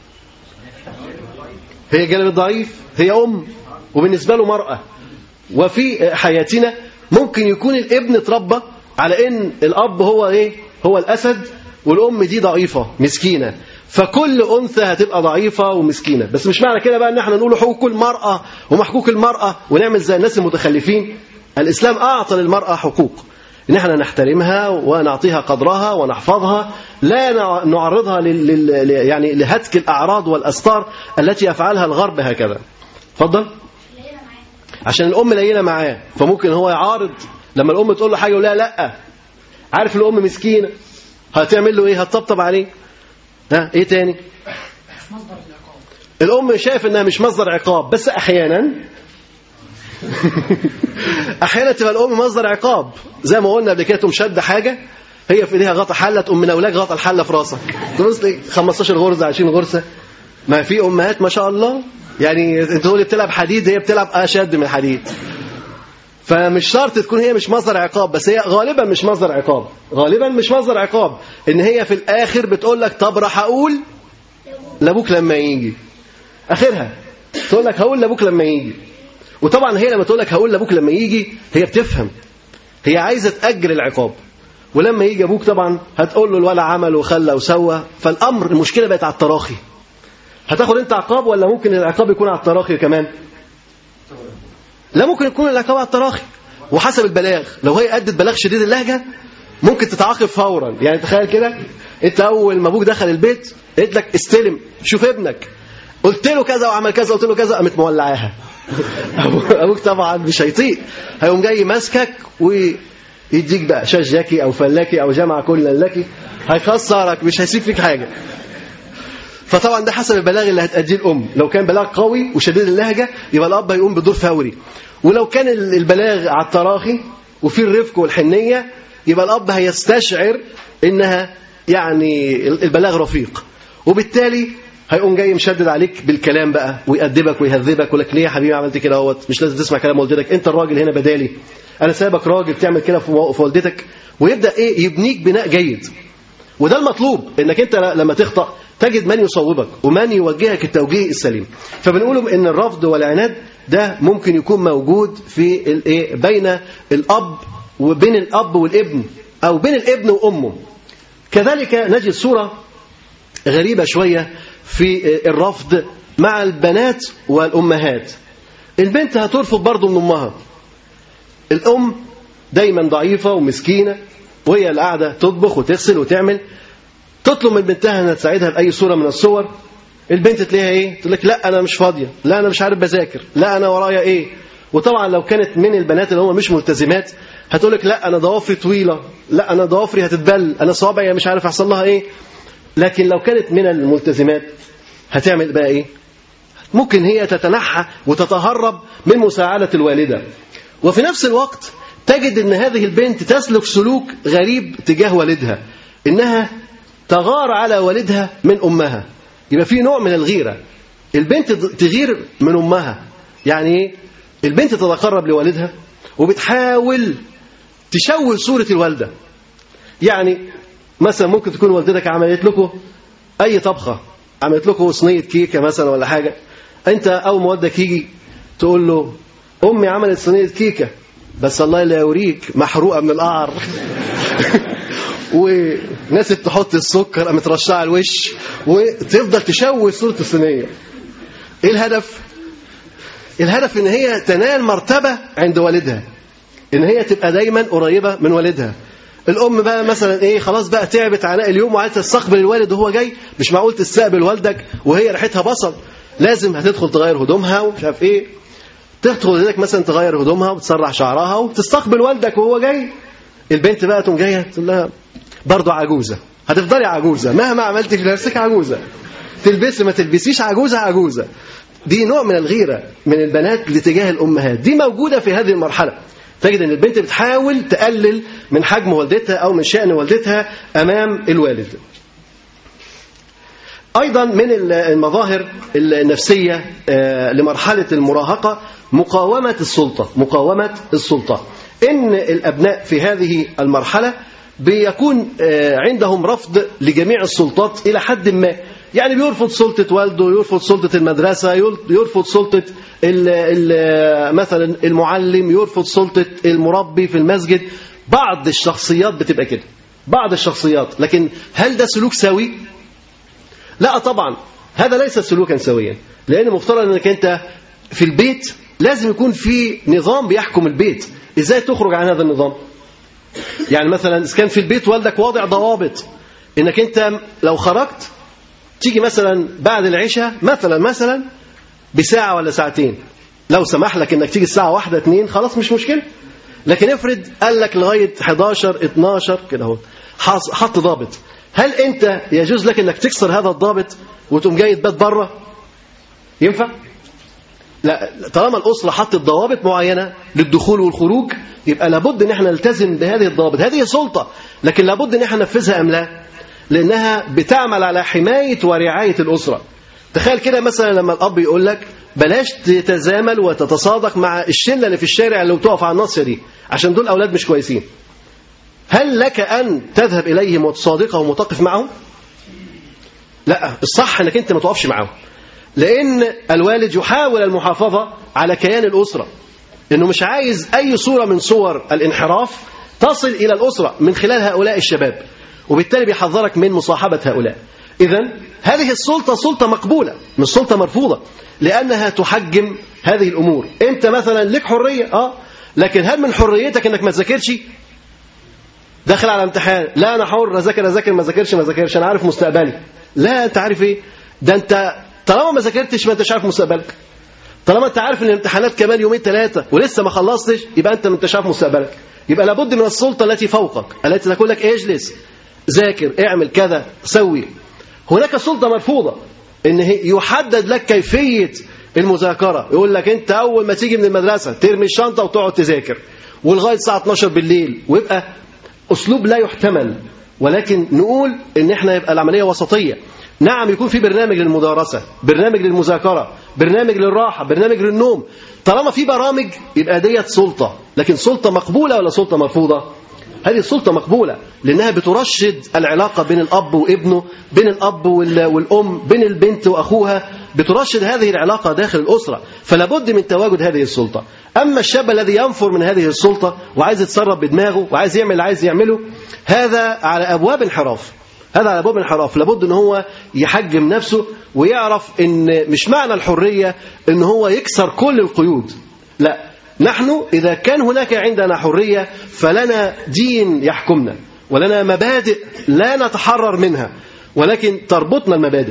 هي جانب الضعيف هي ام وبالنسبه له مراه وفي حياتنا ممكن يكون الابن اتربى على ان الاب هو ايه هو الاسد والام دي ضعيفه مسكينه فكل انثى هتبقى ضعيفه ومسكينه بس مش معنى كده بقى ان احنا نقول حقوق المراه ومحقوق المراه ونعمل زي الناس المتخلفين الاسلام اعطى للمراه حقوق ان احنا نحترمها ونعطيها قدرها ونحفظها لا نعرضها لل... لل... يعني لهتك الاعراض والاستار التي يفعلها الغرب هكذا اتفضل عشان الام لينه معاه فممكن هو يعارض لما الام تقول له حاجه يقول لها لا عارف الام مسكينه هتعمل له ايه هتطبطب عليه ها ايه تاني الام شايف انها مش مصدر عقاب بس احيانا احيانا تبقى الام مصدر عقاب زي ما قلنا قبل كده تقوم شد حاجه هي في ايديها غطا حله تقوم مناولاك غطا الحله في راسك تبص لي 15 غرزه 20 غرزه ما في امهات ما شاء الله يعني انت تقول بتلعب حديد هي بتلعب اشد من الحديد فمش شرط تكون هي مش مصدر عقاب بس هي غالبا مش مصدر عقاب غالبا مش مصدر عقاب ان هي في الاخر بتقول لك طب راح اقول لابوك لما يجي اخرها تقول لك هقول لابوك لما يجي وطبعا هي لما تقول لك هقول لابوك لما يجي هي بتفهم هي عايزه تاجل العقاب ولما يجي ابوك طبعا هتقول له الولع عمل وخلى وسوى فالامر المشكله بقت على التراخي هتاخد انت عقاب ولا ممكن العقاب يكون على التراخي كمان لا ممكن يكون العقاب على التراخي وحسب البلاغ لو هي ادت بلاغ شديد اللهجه ممكن تتعاقب فورا يعني تخيل كده انت اول ما ابوك دخل البيت قلت لك استلم شوف ابنك قلت له كذا وعمل كذا قلت له كذا قامت مولعاها ابوك طبعا مش هيطيق هيقوم جاي ماسكك ويديك بقى شجاكي او فلاكي او جمع كل لك هيخسرك مش هيسيب فيك حاجه فطبعا ده حسب البلاغ اللي هتأديه الأم لو كان بلاغ قوي وشديد اللهجة يبقى الأب هيقوم بدور فوري ولو كان البلاغ على التراخي وفي الرفق والحنية يبقى الأب هيستشعر إنها يعني البلاغ رفيق وبالتالي هيقوم جاي مشدد عليك بالكلام بقى ويأدبك ويهذبك ويقول لك ليه يا حبيبي عملت كده اهوت مش لازم تسمع كلام والدتك انت الراجل هنا بدالي انا سايبك راجل تعمل كده في والدتك ويبدا ايه يبنيك بناء جيد وده المطلوب انك انت لما تخطأ تجد من يصوبك ومن يوجهك التوجيه السليم فبنقولهم ان الرفض والعناد ده ممكن يكون موجود في الايه بين الاب وبين الاب والابن او بين الابن وامه كذلك نجد صوره غريبه شويه في الرفض مع البنات والامهات البنت هترفض برضه من امها الام دايما ضعيفه ومسكينه وهي اللي قاعده تطبخ وتغسل وتعمل تطلب من بنتها انها تساعدها باي صوره من الصور البنت تلاقيها ايه تقول لك لا انا مش فاضيه لا انا مش عارف بذاكر لا انا ورايا ايه وطبعا لو كانت من البنات اللي هم مش ملتزمات هتقول لك لا انا ضوافري طويله لا انا ضوافري هتتبل انا صوابعي مش عارف يحصل لها ايه لكن لو كانت من الملتزمات هتعمل بقى ايه ممكن هي تتنحى وتتهرب من مساعدة الوالدة وفي نفس الوقت تجد ان هذه البنت تسلك سلوك غريب تجاه والدها انها تغار على والدها من امها يبقى في نوع من الغيرة البنت تغير من امها يعني ايه البنت تتقرب لوالدها وبتحاول تشوه صورة الوالدة يعني مثلا ممكن تكون والدتك عملت لكم اي طبخة عملت لكم صينية كيكة مثلا ولا حاجة انت اول ما والدك يجي تقول له امي عملت صينيه كيكه بس الله لا يوريك محروقه من القعر وناس تحط السكر قامت رشاه على الوش وتفضل تشوه صوره الصينيه ايه الهدف الهدف ان هي تنال مرتبه عند والدها ان هي تبقى دايما قريبه من والدها الام بقى مثلا ايه خلاص بقى تعبت عناء اليوم وعايزه تستقبل الوالد وهو جاي مش معقول تستقبل والدك وهي ريحتها بصل لازم هتدخل تغير هدومها ومش عارف ايه تدخل والدك مثلا تغير هدومها وتسرح شعرها وتستقبل والدك وهو جاي البنت بقى تقوم جايه تقول لها برضه عجوزه هتفضلي عجوزه مهما عملتي في نفسك عجوزه تلبسي ما تلبسيش عجوزه عجوزه دي نوع من الغيره من البنات لتجاه الامهات دي موجوده في هذه المرحله تجد ان البنت بتحاول تقلل من حجم والدتها او من شان والدتها امام الوالد ايضا من المظاهر النفسيه لمرحله المراهقه مقاومه السلطه مقاومه السلطه ان الابناء في هذه المرحله بيكون عندهم رفض لجميع السلطات الى حد ما يعني بيرفض سلطة والده يرفض سلطة المدرسة يرفض سلطة ال ال مثلا المعلم يرفض سلطة المربي في المسجد بعض الشخصيات بتبقى كده بعض الشخصيات لكن هل ده سلوك سوي لا طبعا هذا ليس سلوكا سويا لأن مفترض أنك أنت في البيت لازم يكون في نظام بيحكم البيت إزاي تخرج عن هذا النظام يعني مثلا إذا كان في البيت والدك واضع ضوابط انك انت لو خرجت تيجي مثلا بعد العشاء مثلا مثلا بساعة ولا ساعتين لو سمح لك انك تيجي الساعة واحدة اتنين خلاص مش مشكلة لكن افرض قال لك لغاية 11 12 كده اهو حط ضابط هل انت يجوز لك انك تكسر هذا الضابط وتقوم جاي تبات بره ينفع لا طالما الأسرة حطت ضوابط معينة للدخول والخروج يبقى لابد ان احنا نلتزم بهذه الضوابط هذه سلطة لكن لابد ان احنا ننفذها ام لا لانها بتعمل على حماية ورعاية الأسرة تخيل كده مثلا لما الأب يقول لك بلاش تتزامل وتتصادق مع الشلة اللي في الشارع اللي بتقف على الناصية دي عشان دول أولاد مش كويسين هل لك أن تذهب إليهم وتصادقهم وتقف معهم لا الصح انك انت ما تقفش معاهم لأن الوالد يحاول المحافظة على كيان الأسرة إنه مش عايز أي صورة من صور الانحراف تصل إلى الأسرة من خلال هؤلاء الشباب وبالتالي بيحذرك من مصاحبة هؤلاء إذا هذه السلطة سلطة مقبولة مش سلطة مرفوضة لأنها تحجم هذه الأمور أنت مثلا لك حرية آه لكن هل من حريتك أنك ما تذاكرش داخل على امتحان لا أنا حر أذاكر أذاكر ما ذاكرش ما ذاكرش أنا عارف مستقبلي لا أنت عارف إيه ده أنت طالما ما ذاكرتش ما انتش عارف مستقبلك طالما انت عارف ان الامتحانات كمان يومين ثلاثه ولسه ما خلصتش يبقى انت ما انتش عارف مستقبلك يبقى لابد من السلطه التي فوقك التي تقول لك اجلس ذاكر اعمل كذا سوي هناك سلطه مرفوضه ان يحدد لك كيفيه المذاكره يقول لك انت اول ما تيجي من المدرسه ترمي الشنطه وتقعد تذاكر ولغايه الساعه 12 بالليل ويبقى اسلوب لا يحتمل ولكن نقول ان احنا يبقى العمليه وسطيه نعم يكون في برنامج للمدارسة برنامج للمذاكرة برنامج للراحة برنامج للنوم طالما في برامج يبقى ديت سلطة لكن سلطة مقبولة ولا سلطة مرفوضة هذه السلطة مقبولة لأنها بترشد العلاقة بين الأب وابنه بين الأب والأم بين البنت وأخوها بترشد هذه العلاقة داخل الأسرة فلا بد من تواجد هذه السلطة أما الشاب الذي ينفر من هذه السلطة وعايز يتصرف بدماغه وعايز يعمل اللي عايز يعمله هذا على أبواب انحراف هذا على باب الانحراف لابد ان هو يحجم نفسه ويعرف ان مش معنى الحريه ان هو يكسر كل القيود لا نحن اذا كان هناك عندنا حريه فلنا دين يحكمنا ولنا مبادئ لا نتحرر منها ولكن تربطنا المبادئ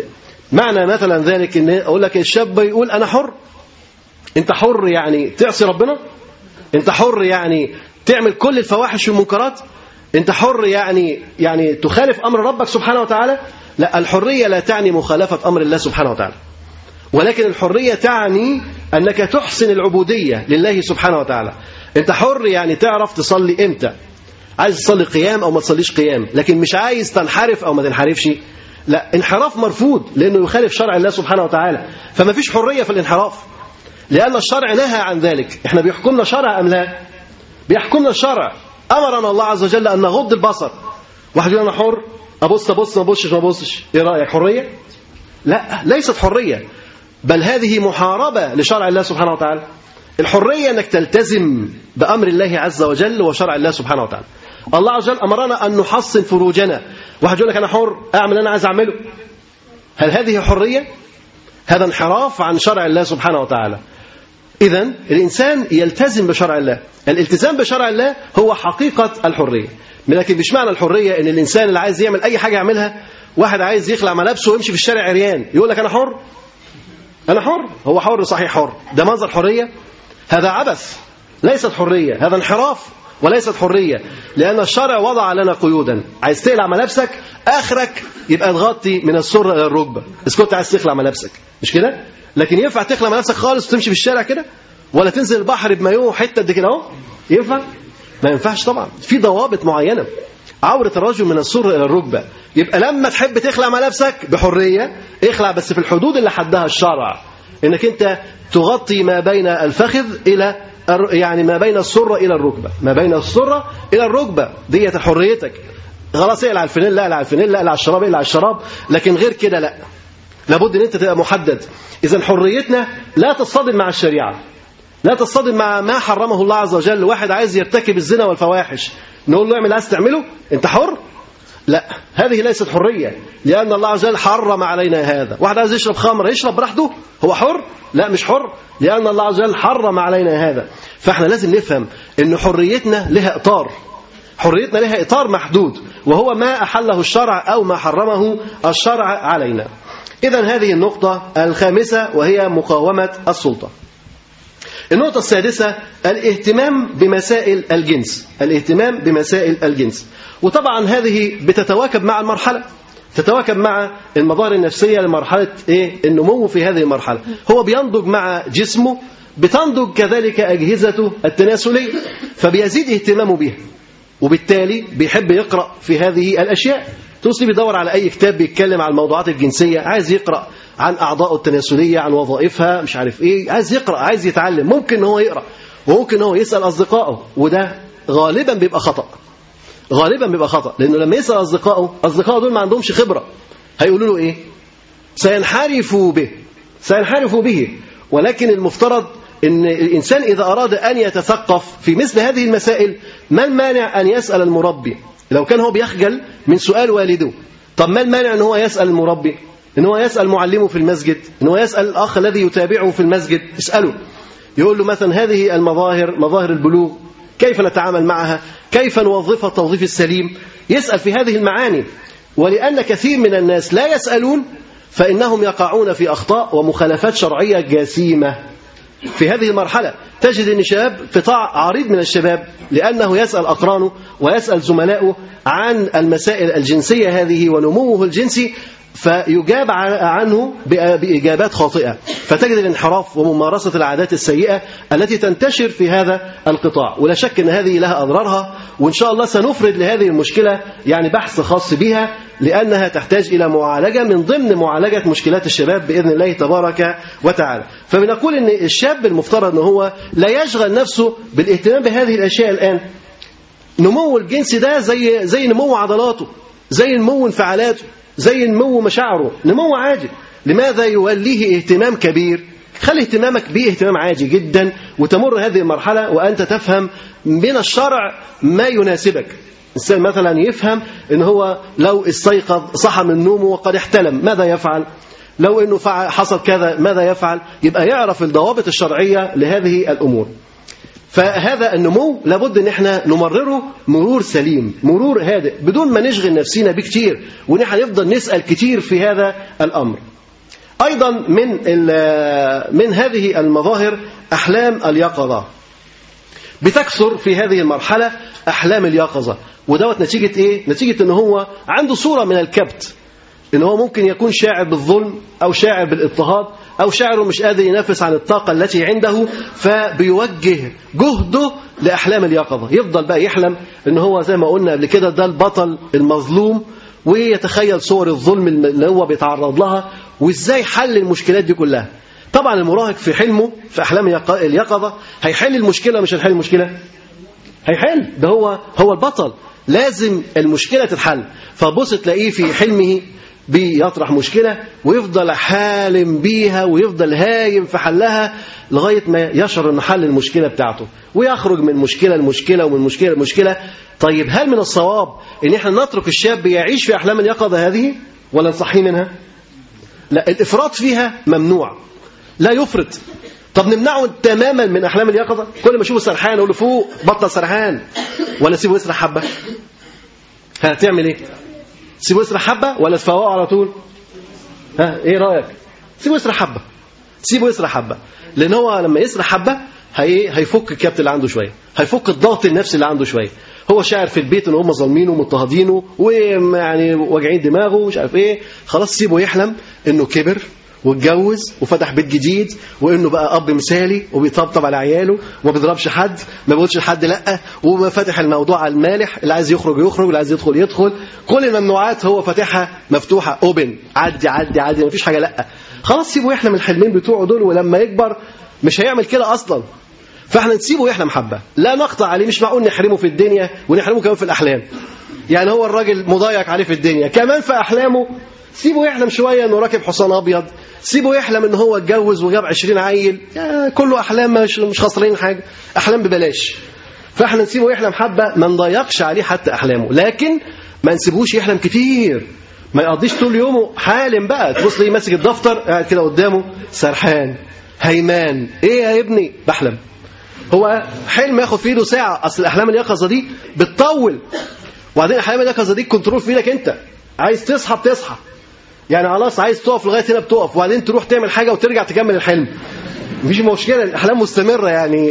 معنى مثلا ذلك ان اقول لك الشاب يقول انا حر انت حر يعني تعصي ربنا انت حر يعني تعمل كل الفواحش والمنكرات انت حر يعني يعني تخالف امر ربك سبحانه وتعالى لا الحريه لا تعني مخالفه امر الله سبحانه وتعالى ولكن الحريه تعني انك تحسن العبوديه لله سبحانه وتعالى انت حر يعني تعرف تصلي امتى عايز تصلي قيام او ما تصليش قيام لكن مش عايز تنحرف او ما تنحرفش لا انحراف مرفوض لانه يخالف شرع الله سبحانه وتعالى فما فيش حريه في الانحراف لان الشرع نهى عن ذلك احنا بيحكمنا شرع ام لا بيحكمنا الشرع امرنا الله عز وجل ان نغض البصر واحد يقول انا حر ابص ابص ما ابصش ما ابصش ايه رايك حريه لا ليست حريه بل هذه محاربه لشرع الله سبحانه وتعالى الحريه انك تلتزم بامر الله عز وجل وشرع الله سبحانه وتعالى الله عز وجل امرنا ان نحصن فروجنا واحد يقول لك انا حر اعمل اللي انا عايز اعمله هل هذه حريه هذا انحراف عن شرع الله سبحانه وتعالى إذا الإنسان يلتزم بشرع الله الالتزام بشرع الله هو حقيقة الحرية لكن مش معنى الحرية إن الإنسان اللي عايز يعمل أي حاجة يعملها واحد عايز يخلع ملابسه ويمشي في الشارع عريان يقول لك أنا حر أنا حر هو حر صحيح حر ده منظر حرية هذا عبث ليست حرية هذا انحراف وليست حرية لأن الشرع وضع لنا قيودا عايز تقلع ملابسك آخرك يبقى تغطي من السرة إلى الركبة إذا كنت عايز تخلع ملابسك مش كده لكن ينفع تخلع ملابسك خالص وتمشي في الشارع كده ولا تنزل البحر بمايوه حته قد كده اهو ينفع ما ينفعش طبعا في ضوابط معينه عورة الرجل من السر إلى الركبة يبقى لما تحب تخلع ملابسك بحرية اخلع بس في الحدود اللي حدها الشرع انك انت تغطي ما بين الفخذ الى يعني ما بين السرة الى الركبة ما بين السرة الى الركبة ديت حريتك خلاص اقلع الفانيلا اقلع الفانيلا اقلع الشراب اقلع الشراب لكن غير كده لا لابد ان انت تبقى محدد اذا حريتنا لا تصطدم مع الشريعه لا تصطدم مع ما حرمه الله عز وجل واحد عايز يرتكب الزنا والفواحش نقول له اعمل عايز تعمله انت حر لا هذه ليست حرية لأن الله عز وجل حرم علينا هذا واحد عايز يشرب خمر يشرب براحته هو حر لا مش حر لأن الله عز وجل حرم علينا هذا فاحنا لازم نفهم أن حريتنا لها إطار حريتنا لها إطار محدود وهو ما أحله الشرع أو ما حرمه الشرع علينا إذا هذه النقطة الخامسة وهي مقاومة السلطة النقطة السادسة الاهتمام بمسائل الجنس الاهتمام بمسائل الجنس وطبعا هذه بتتواكب مع المرحلة تتواكب مع المظاهر النفسية لمرحلة إيه؟ النمو في هذه المرحلة هو بينضج مع جسمه بتنضج كذلك أجهزته التناسلية فبيزيد اهتمامه بها وبالتالي بيحب يقرأ في هذه الأشياء توصي بيدور على أي كتاب بيتكلم عن الموضوعات الجنسية عايز يقرأ عن أعضائه التناسلية عن وظائفها مش عارف إيه عايز يقرأ عايز يتعلم ممكن هو يقرأ وممكن هو يسأل أصدقائه وده غالبا بيبقى خطأ غالبا بيبقى خطأ لأنه لما يسأل أصدقائه أصدقائه دول ما عندهمش خبرة هيقولوا له إيه سينحرفوا به سينحرفوا به ولكن المفترض ان الانسان اذا اراد ان يتثقف في مثل هذه المسائل ما المانع ان يسال المربي لو كان هو بيخجل من سؤال والده طب ما المانع ان هو يسال المربي ان هو يسال معلمه في المسجد ان هو يسال الاخ الذي يتابعه في المسجد يساله يقول له مثلا هذه المظاهر مظاهر البلوغ كيف نتعامل معها كيف نوظفها التوظيف السليم يسال في هذه المعاني ولان كثير من الناس لا يسالون فانهم يقعون في اخطاء ومخالفات شرعيه جسيمه في هذه المرحلة تجد أن شباب قطاع عريض من الشباب لأنه يسأل أقرانه ويسأل زملائه عن المسائل الجنسية هذه ونموه الجنسي فيجاب عنه بإجابات خاطئة فتجد الانحراف وممارسة العادات السيئة التي تنتشر في هذا القطاع ولا شك أن هذه لها أضرارها وإن شاء الله سنفرد لهذه المشكلة يعني بحث خاص بها لأنها تحتاج إلى معالجة من ضمن معالجة مشكلات الشباب بإذن الله تبارك وتعالى فبنقول أن الشاب المفترض أنه هو لا يشغل نفسه بالاهتمام بهذه الأشياء الآن نمو الجنس ده زي زي نمو عضلاته زي نمو انفعالاته زي نمو مشاعره نمو عاجل لماذا يوليه اهتمام كبير خلي اهتمامك به اهتمام عاجي جدا وتمر هذه المرحلة وأنت تفهم من الشرع ما يناسبك الإنسان مثلا يفهم ان هو لو استيقظ صحى من نومه وقد احتلم ماذا يفعل لو انه حصل كذا ماذا يفعل يبقى يعرف الضوابط الشرعية لهذه الأمور فهذا النمو لابد ان احنا نمرره مرور سليم مرور هادئ بدون ما نشغل نفسنا بيه كتير وان احنا نفضل نسال كتير في هذا الامر أيضا من من هذه المظاهر أحلام اليقظة بتكثر في هذه المرحلة أحلام اليقظة ودوت نتيجة إيه؟ نتيجة إن هو عنده صورة من الكبت إن هو ممكن يكون شاعر بالظلم أو شاعر بالاضطهاد أو شاعر مش قادر ينافس عن الطاقة التي عنده فبيوجه جهده لأحلام اليقظة يفضل بقى يحلم إن هو زي ما قلنا قبل كده ده البطل المظلوم ويتخيل صور الظلم اللي هو بيتعرض لها وإزاي حل المشكلات دي كلها طبعا المراهق في حلمه في أحلام اليقظة هيحل المشكلة مش هيحل المشكلة هيحل ده هو هو البطل لازم المشكلة تتحل فبص تلاقيه في حلمه بيطرح مشكلة ويفضل حالم بيها ويفضل هايم في حلها لغاية ما يشعر أنه حل المشكلة بتاعته ويخرج من مشكلة لمشكلة ومن مشكلة لمشكلة طيب هل من الصواب أن احنا نترك الشاب يعيش في أحلام اليقظة هذه ولا نصحيه منها لا الإفراط فيها ممنوع لا يفرط طب نمنعه تماما من أحلام اليقظة كل ما أشوفه سرحان أقول له فوق بطل سرحان ولا سيبه يسرح حبة هتعمل ايه سيبه يسرح حبة ولا تفوقه على طول ها ايه رأيك سيبه يسرح حبة سيبه يسرح حبة لان هو لما يسرح حبة هي هيفك الكبت اللي عنده شوية هيفك الضغط النفسي اللي عنده شوية هو شاعر في البيت ان هم ظالمينه ومضطهدينه ويعني واجعين دماغه ومش عارف ايه خلاص سيبه يحلم انه كبر واتجوز وفتح بيت جديد وانه بقى اب مثالي وبيطبطب على عياله وما بيضربش حد ما بيقولش لحد لا وفاتح الموضوع على المالح اللي عايز يخرج يخرج واللي عايز يدخل يدخل كل الممنوعات هو فاتحها مفتوحه اوبن عدي عدي عدي ما فيش حاجه لا خلاص سيبه يحلم الحلمين بتوعه دول ولما يكبر مش هيعمل كده اصلا فاحنا نسيبه يحلم حبه لا نقطع عليه مش معقول نحرمه في الدنيا ونحرمه كمان في الاحلام يعني هو الراجل مضايق عليه في الدنيا كمان في احلامه سيبه يحلم شويه انه راكب حصان ابيض سيبه يحلم ان هو اتجوز وجاب 20 عيل كله احلام مش مش خسرين حاجه احلام ببلاش فاحنا نسيبه يحلم حبه ما نضيقش عليه حتى احلامه لكن ما نسيبوش يحلم كتير ما يقضيش طول يومه حالم بقى تبص ليه ماسك الدفتر قاعد كده قدامه سرحان هيمان ايه يا ابني بحلم هو حلم ياخد في ايده ساعه اصل الاحلام اليقظه دي بتطول وبعدين الاحلام اليقظه دي كنترول في ايدك انت عايز تصحى بتصحى يعني خلاص عايز تقف لغايه هنا بتقف وبعدين تروح تعمل حاجه وترجع تكمل الحلم مفيش مشكله الاحلام مستمره يعني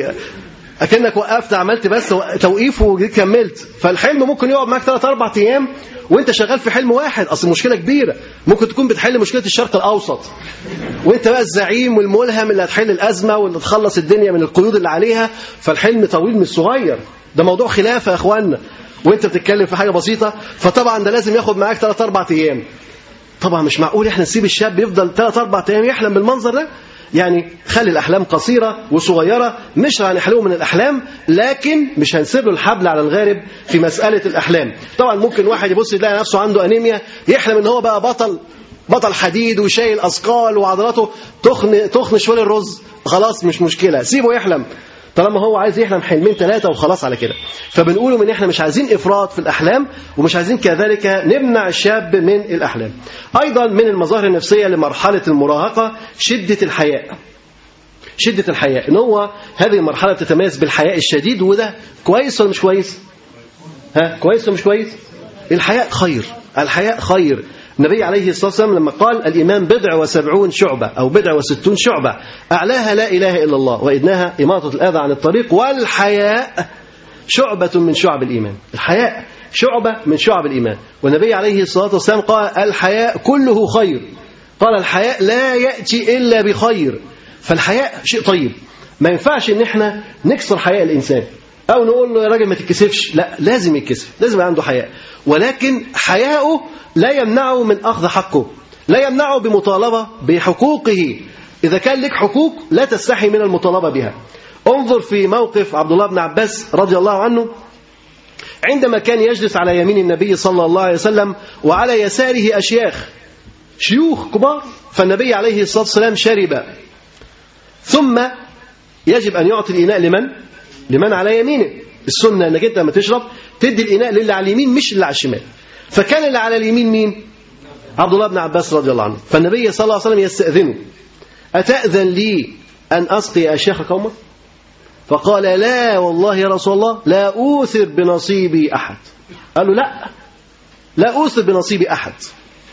اكنك وقفت عملت بس توقيف وجيت كملت فالحلم ممكن يقعد معاك 3 4 ايام وانت شغال في حلم واحد اصل مشكله كبيره ممكن تكون بتحل مشكله الشرق الاوسط وانت بقى الزعيم والملهم اللي هتحل الازمه واللي تخلص الدنيا من القيود اللي عليها فالحلم طويل مش صغير ده موضوع خلافه يا اخوانا وانت بتتكلم في حاجه بسيطه فطبعا ده لازم ياخد معاك 3 4 ايام طبعا مش معقول احنا نسيب الشاب يفضل 3 4 ايام يحلم بالمنظر ده يعني خلي الاحلام قصيره وصغيره مش هنحلمه من الاحلام لكن مش هنسيب له الحبل على الغارب في مساله الاحلام طبعا ممكن واحد يبص يلاقي نفسه عنده انيميا يحلم ان هو بقى بطل بطل حديد وشايل اثقال وعضلاته تخن تخن شويه الرز خلاص مش مشكله سيبه يحلم طالما هو عايز يحلم حلمين ثلاثة وخلاص على كده فبنقوله من احنا مش عايزين إفراط في الأحلام ومش عايزين كذلك نمنع الشاب من الأحلام أيضا من المظاهر النفسية لمرحلة المراهقة شدة الحياء شدة الحياء إن هو هذه المرحلة تتميز بالحياء الشديد وده كويس ولا مش كويس ها كويس ولا مش كويس الحياء خير الحياء خير النبي عليه الصلاة والسلام لما قال الإيمان بضع وسبعون شعبة أو بضع وستون شعبة أعلاها لا إله إلا الله وإدناها إماطة الأذى عن الطريق والحياء شعبة من شعب الإيمان الحياء شعبة من شعب الإيمان والنبي عليه الصلاة والسلام قال الحياء كله خير قال الحياء لا يأتي إلا بخير فالحياء شيء طيب ما ينفعش ان احنا نكسر حياء الانسان او نقول له يا راجل ما تتكسفش لا لازم يتكسف لازم يبقى عنده حياء ولكن حياؤه لا يمنعه من اخذ حقه لا يمنعه بمطالبه بحقوقه اذا كان لك حقوق لا تستحي من المطالبه بها انظر في موقف عبد الله بن عباس رضي الله عنه عندما كان يجلس على يمين النبي صلى الله عليه وسلم وعلى يساره اشياخ شيوخ كبار فالنبي عليه الصلاه والسلام شرب ثم يجب أن يعطي الإناء لمن؟ لمن على يمينه السنة أنك أنت لما تشرب تدي الإناء للي على اليمين مش اللي على الشمال فكان اللي على اليمين مين؟ عبد الله بن عباس رضي الله عنه فالنبي صلى الله عليه وسلم يستأذنه أتأذن لي أن أسقي أشياخ قومك؟ فقال لا والله يا رسول الله لا أوثر بنصيبي أحد قال له لا لا أوثر بنصيبي أحد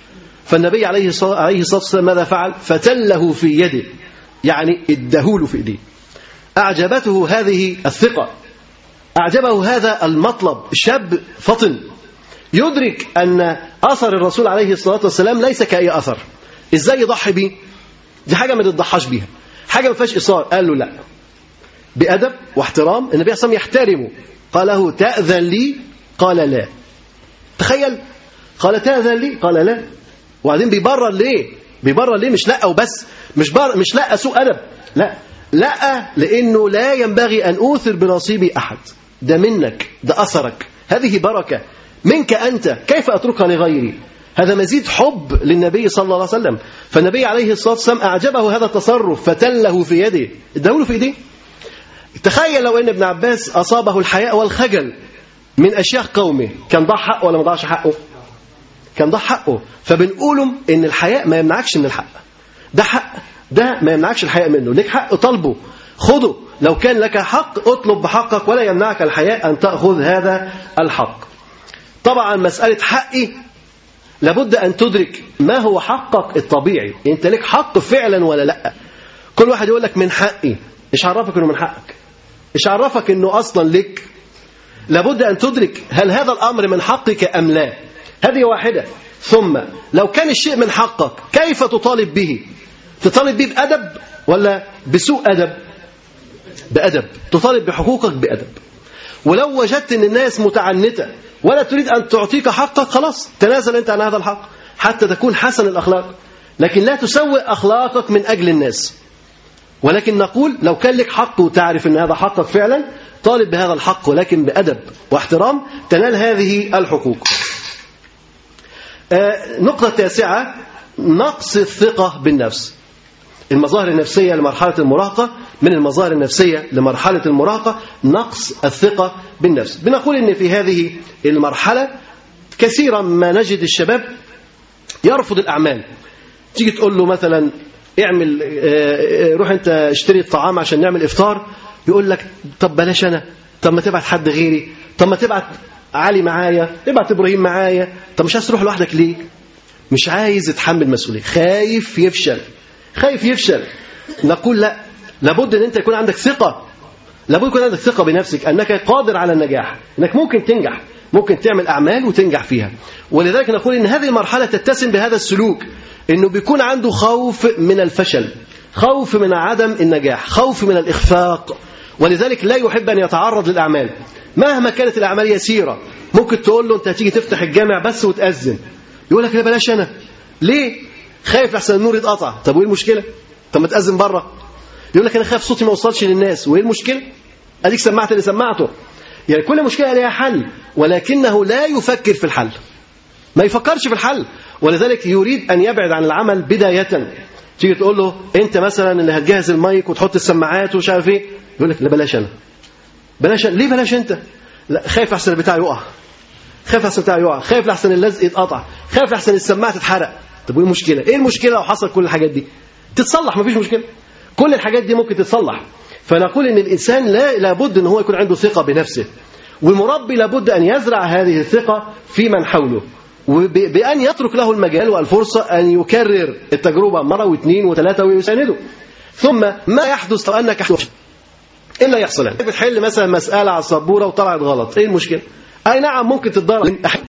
فالنبي عليه الصلاة عليه الصلاة والسلام ماذا فعل فتله في يده يعني ادهوله في ايديه أعجبته هذه الثقة أعجبه هذا المطلب شاب فطن يدرك أن أثر الرسول عليه الصلاة والسلام ليس كأي أثر إزاي يضحي بيه دي حاجة ما تضحاش بيها حاجة ما فيهاش إصرار قال له لا بأدب واحترام النبي صلى الله عليه وسلم يحترمه قال له تأذن لي قال لا تخيل قال تأذن لي قال لا وبعدين بيبرر ليه بيبرر ليه مش لا وبس مش بر مش لا سوء أدب لا لا لأنه لا ينبغي أن أوثر بنصيبي أحد ده منك ده أثرك هذه بركة منك أنت كيف أتركها لغيري هذا مزيد حب للنبي صلى الله عليه وسلم فالنبي عليه الصلاة والسلام أعجبه هذا التصرف فتله في يده اداله في ايديه تخيل لو ان ابن عباس أصابه الحياء والخجل من أشياء قومه كان ضاع حقه ولا ما ضاعش حقه كان ضاع حقه فبنقولهم ان الحياء ما يمنعكش من الحق ده حق ده ما يمنعكش الحياء منه ليك حق طلبه خده لو كان لك حق اطلب بحقك ولا يمنعك الحياء أن تأخذ هذا الحق طبعا مسألة حقي لابد أن تدرك ما هو حقك الطبيعي أنت لك حق فعلا ولا لا كل واحد يقول لك من حقي إيش عرفك أنه من حقك إيش عرفك أنه أصلا لك لابد أن تدرك هل هذا الأمر من حقك أم لا هذه واحدة ثم لو كان الشيء من حقك كيف تطالب به تطالب به بأدب ولا بسوء أدب بأدب تطالب بحقوقك بأدب ولو وجدت أن الناس متعنتة ولا تريد أن تعطيك حقك خلاص تنازل أنت عن هذا الحق حتى تكون حسن الأخلاق لكن لا تسوء أخلاقك من أجل الناس ولكن نقول لو كان لك حق وتعرف أن هذا حقك فعلا طالب بهذا الحق ولكن بأدب واحترام تنال هذه الحقوق آه نقطة تاسعة نقص الثقة بالنفس المظاهر النفسية لمرحلة المراهقة من المظاهر النفسية لمرحلة المراهقة نقص الثقة بالنفس بنقول إن في هذه المرحلة كثيرا ما نجد الشباب يرفض الأعمال تيجي تقول له مثلا اعمل روح انت اشتري الطعام عشان نعمل افطار يقول لك طب بلاش انا طب ما تبعت حد غيري طب ما تبعت علي معايا تبعت ابراهيم معايا طب مش عايز تروح لوحدك ليه مش عايز يتحمل مسؤوليه خايف يفشل خايف يفشل نقول لا لابد ان انت يكون عندك ثقه لابد يكون عندك ثقه بنفسك انك قادر على النجاح انك ممكن تنجح ممكن تعمل اعمال وتنجح فيها ولذلك نقول ان هذه المرحله تتسم بهذا السلوك انه بيكون عنده خوف من الفشل خوف من عدم النجاح خوف من الاخفاق ولذلك لا يحب ان يتعرض للاعمال مهما كانت الاعمال يسيره ممكن تقول له انت هتيجي تفتح الجامع بس وتاذن يقول لك لا بلاش انا ليه خايف لحسن النور يتقطع طب وايه المشكله طب ما تاذن بره يقول لك انا خايف صوتي ما يوصلش للناس وايه المشكله اديك سمعت اللي سمعته يعني كل مشكله لها حل ولكنه لا يفكر في الحل ما يفكرش في الحل ولذلك يريد ان يبعد عن العمل بدايه تيجي تقول له انت مثلا اللي هتجهز المايك وتحط السماعات ومش عارف ايه يقول لك لا بلاش انا بلاش أنا. ليه بلاش انت لا خايف احسن البتاع يقع خايف احسن البتاع يقع خايف لحسن اللزق يتقطع خايف لحسن السماعه تتحرق طب وايه المشكله ايه المشكله لو حصل كل الحاجات دي تتصلح مفيش مشكله كل الحاجات دي ممكن تتصلح فنقول ان الانسان لا لابد ان هو يكون عنده ثقه بنفسه والمربي لابد ان يزرع هذه الثقه في من حوله وبأن يترك له المجال والفرصة أن يكرر التجربة مرة واثنين وثلاثة ويسانده ثم ما يحدث لو أنك إيه اللي يحصل يعني بتحل مثلا مسألة على السبورة وطلعت غلط إيه المشكلة أي نعم ممكن تتضرر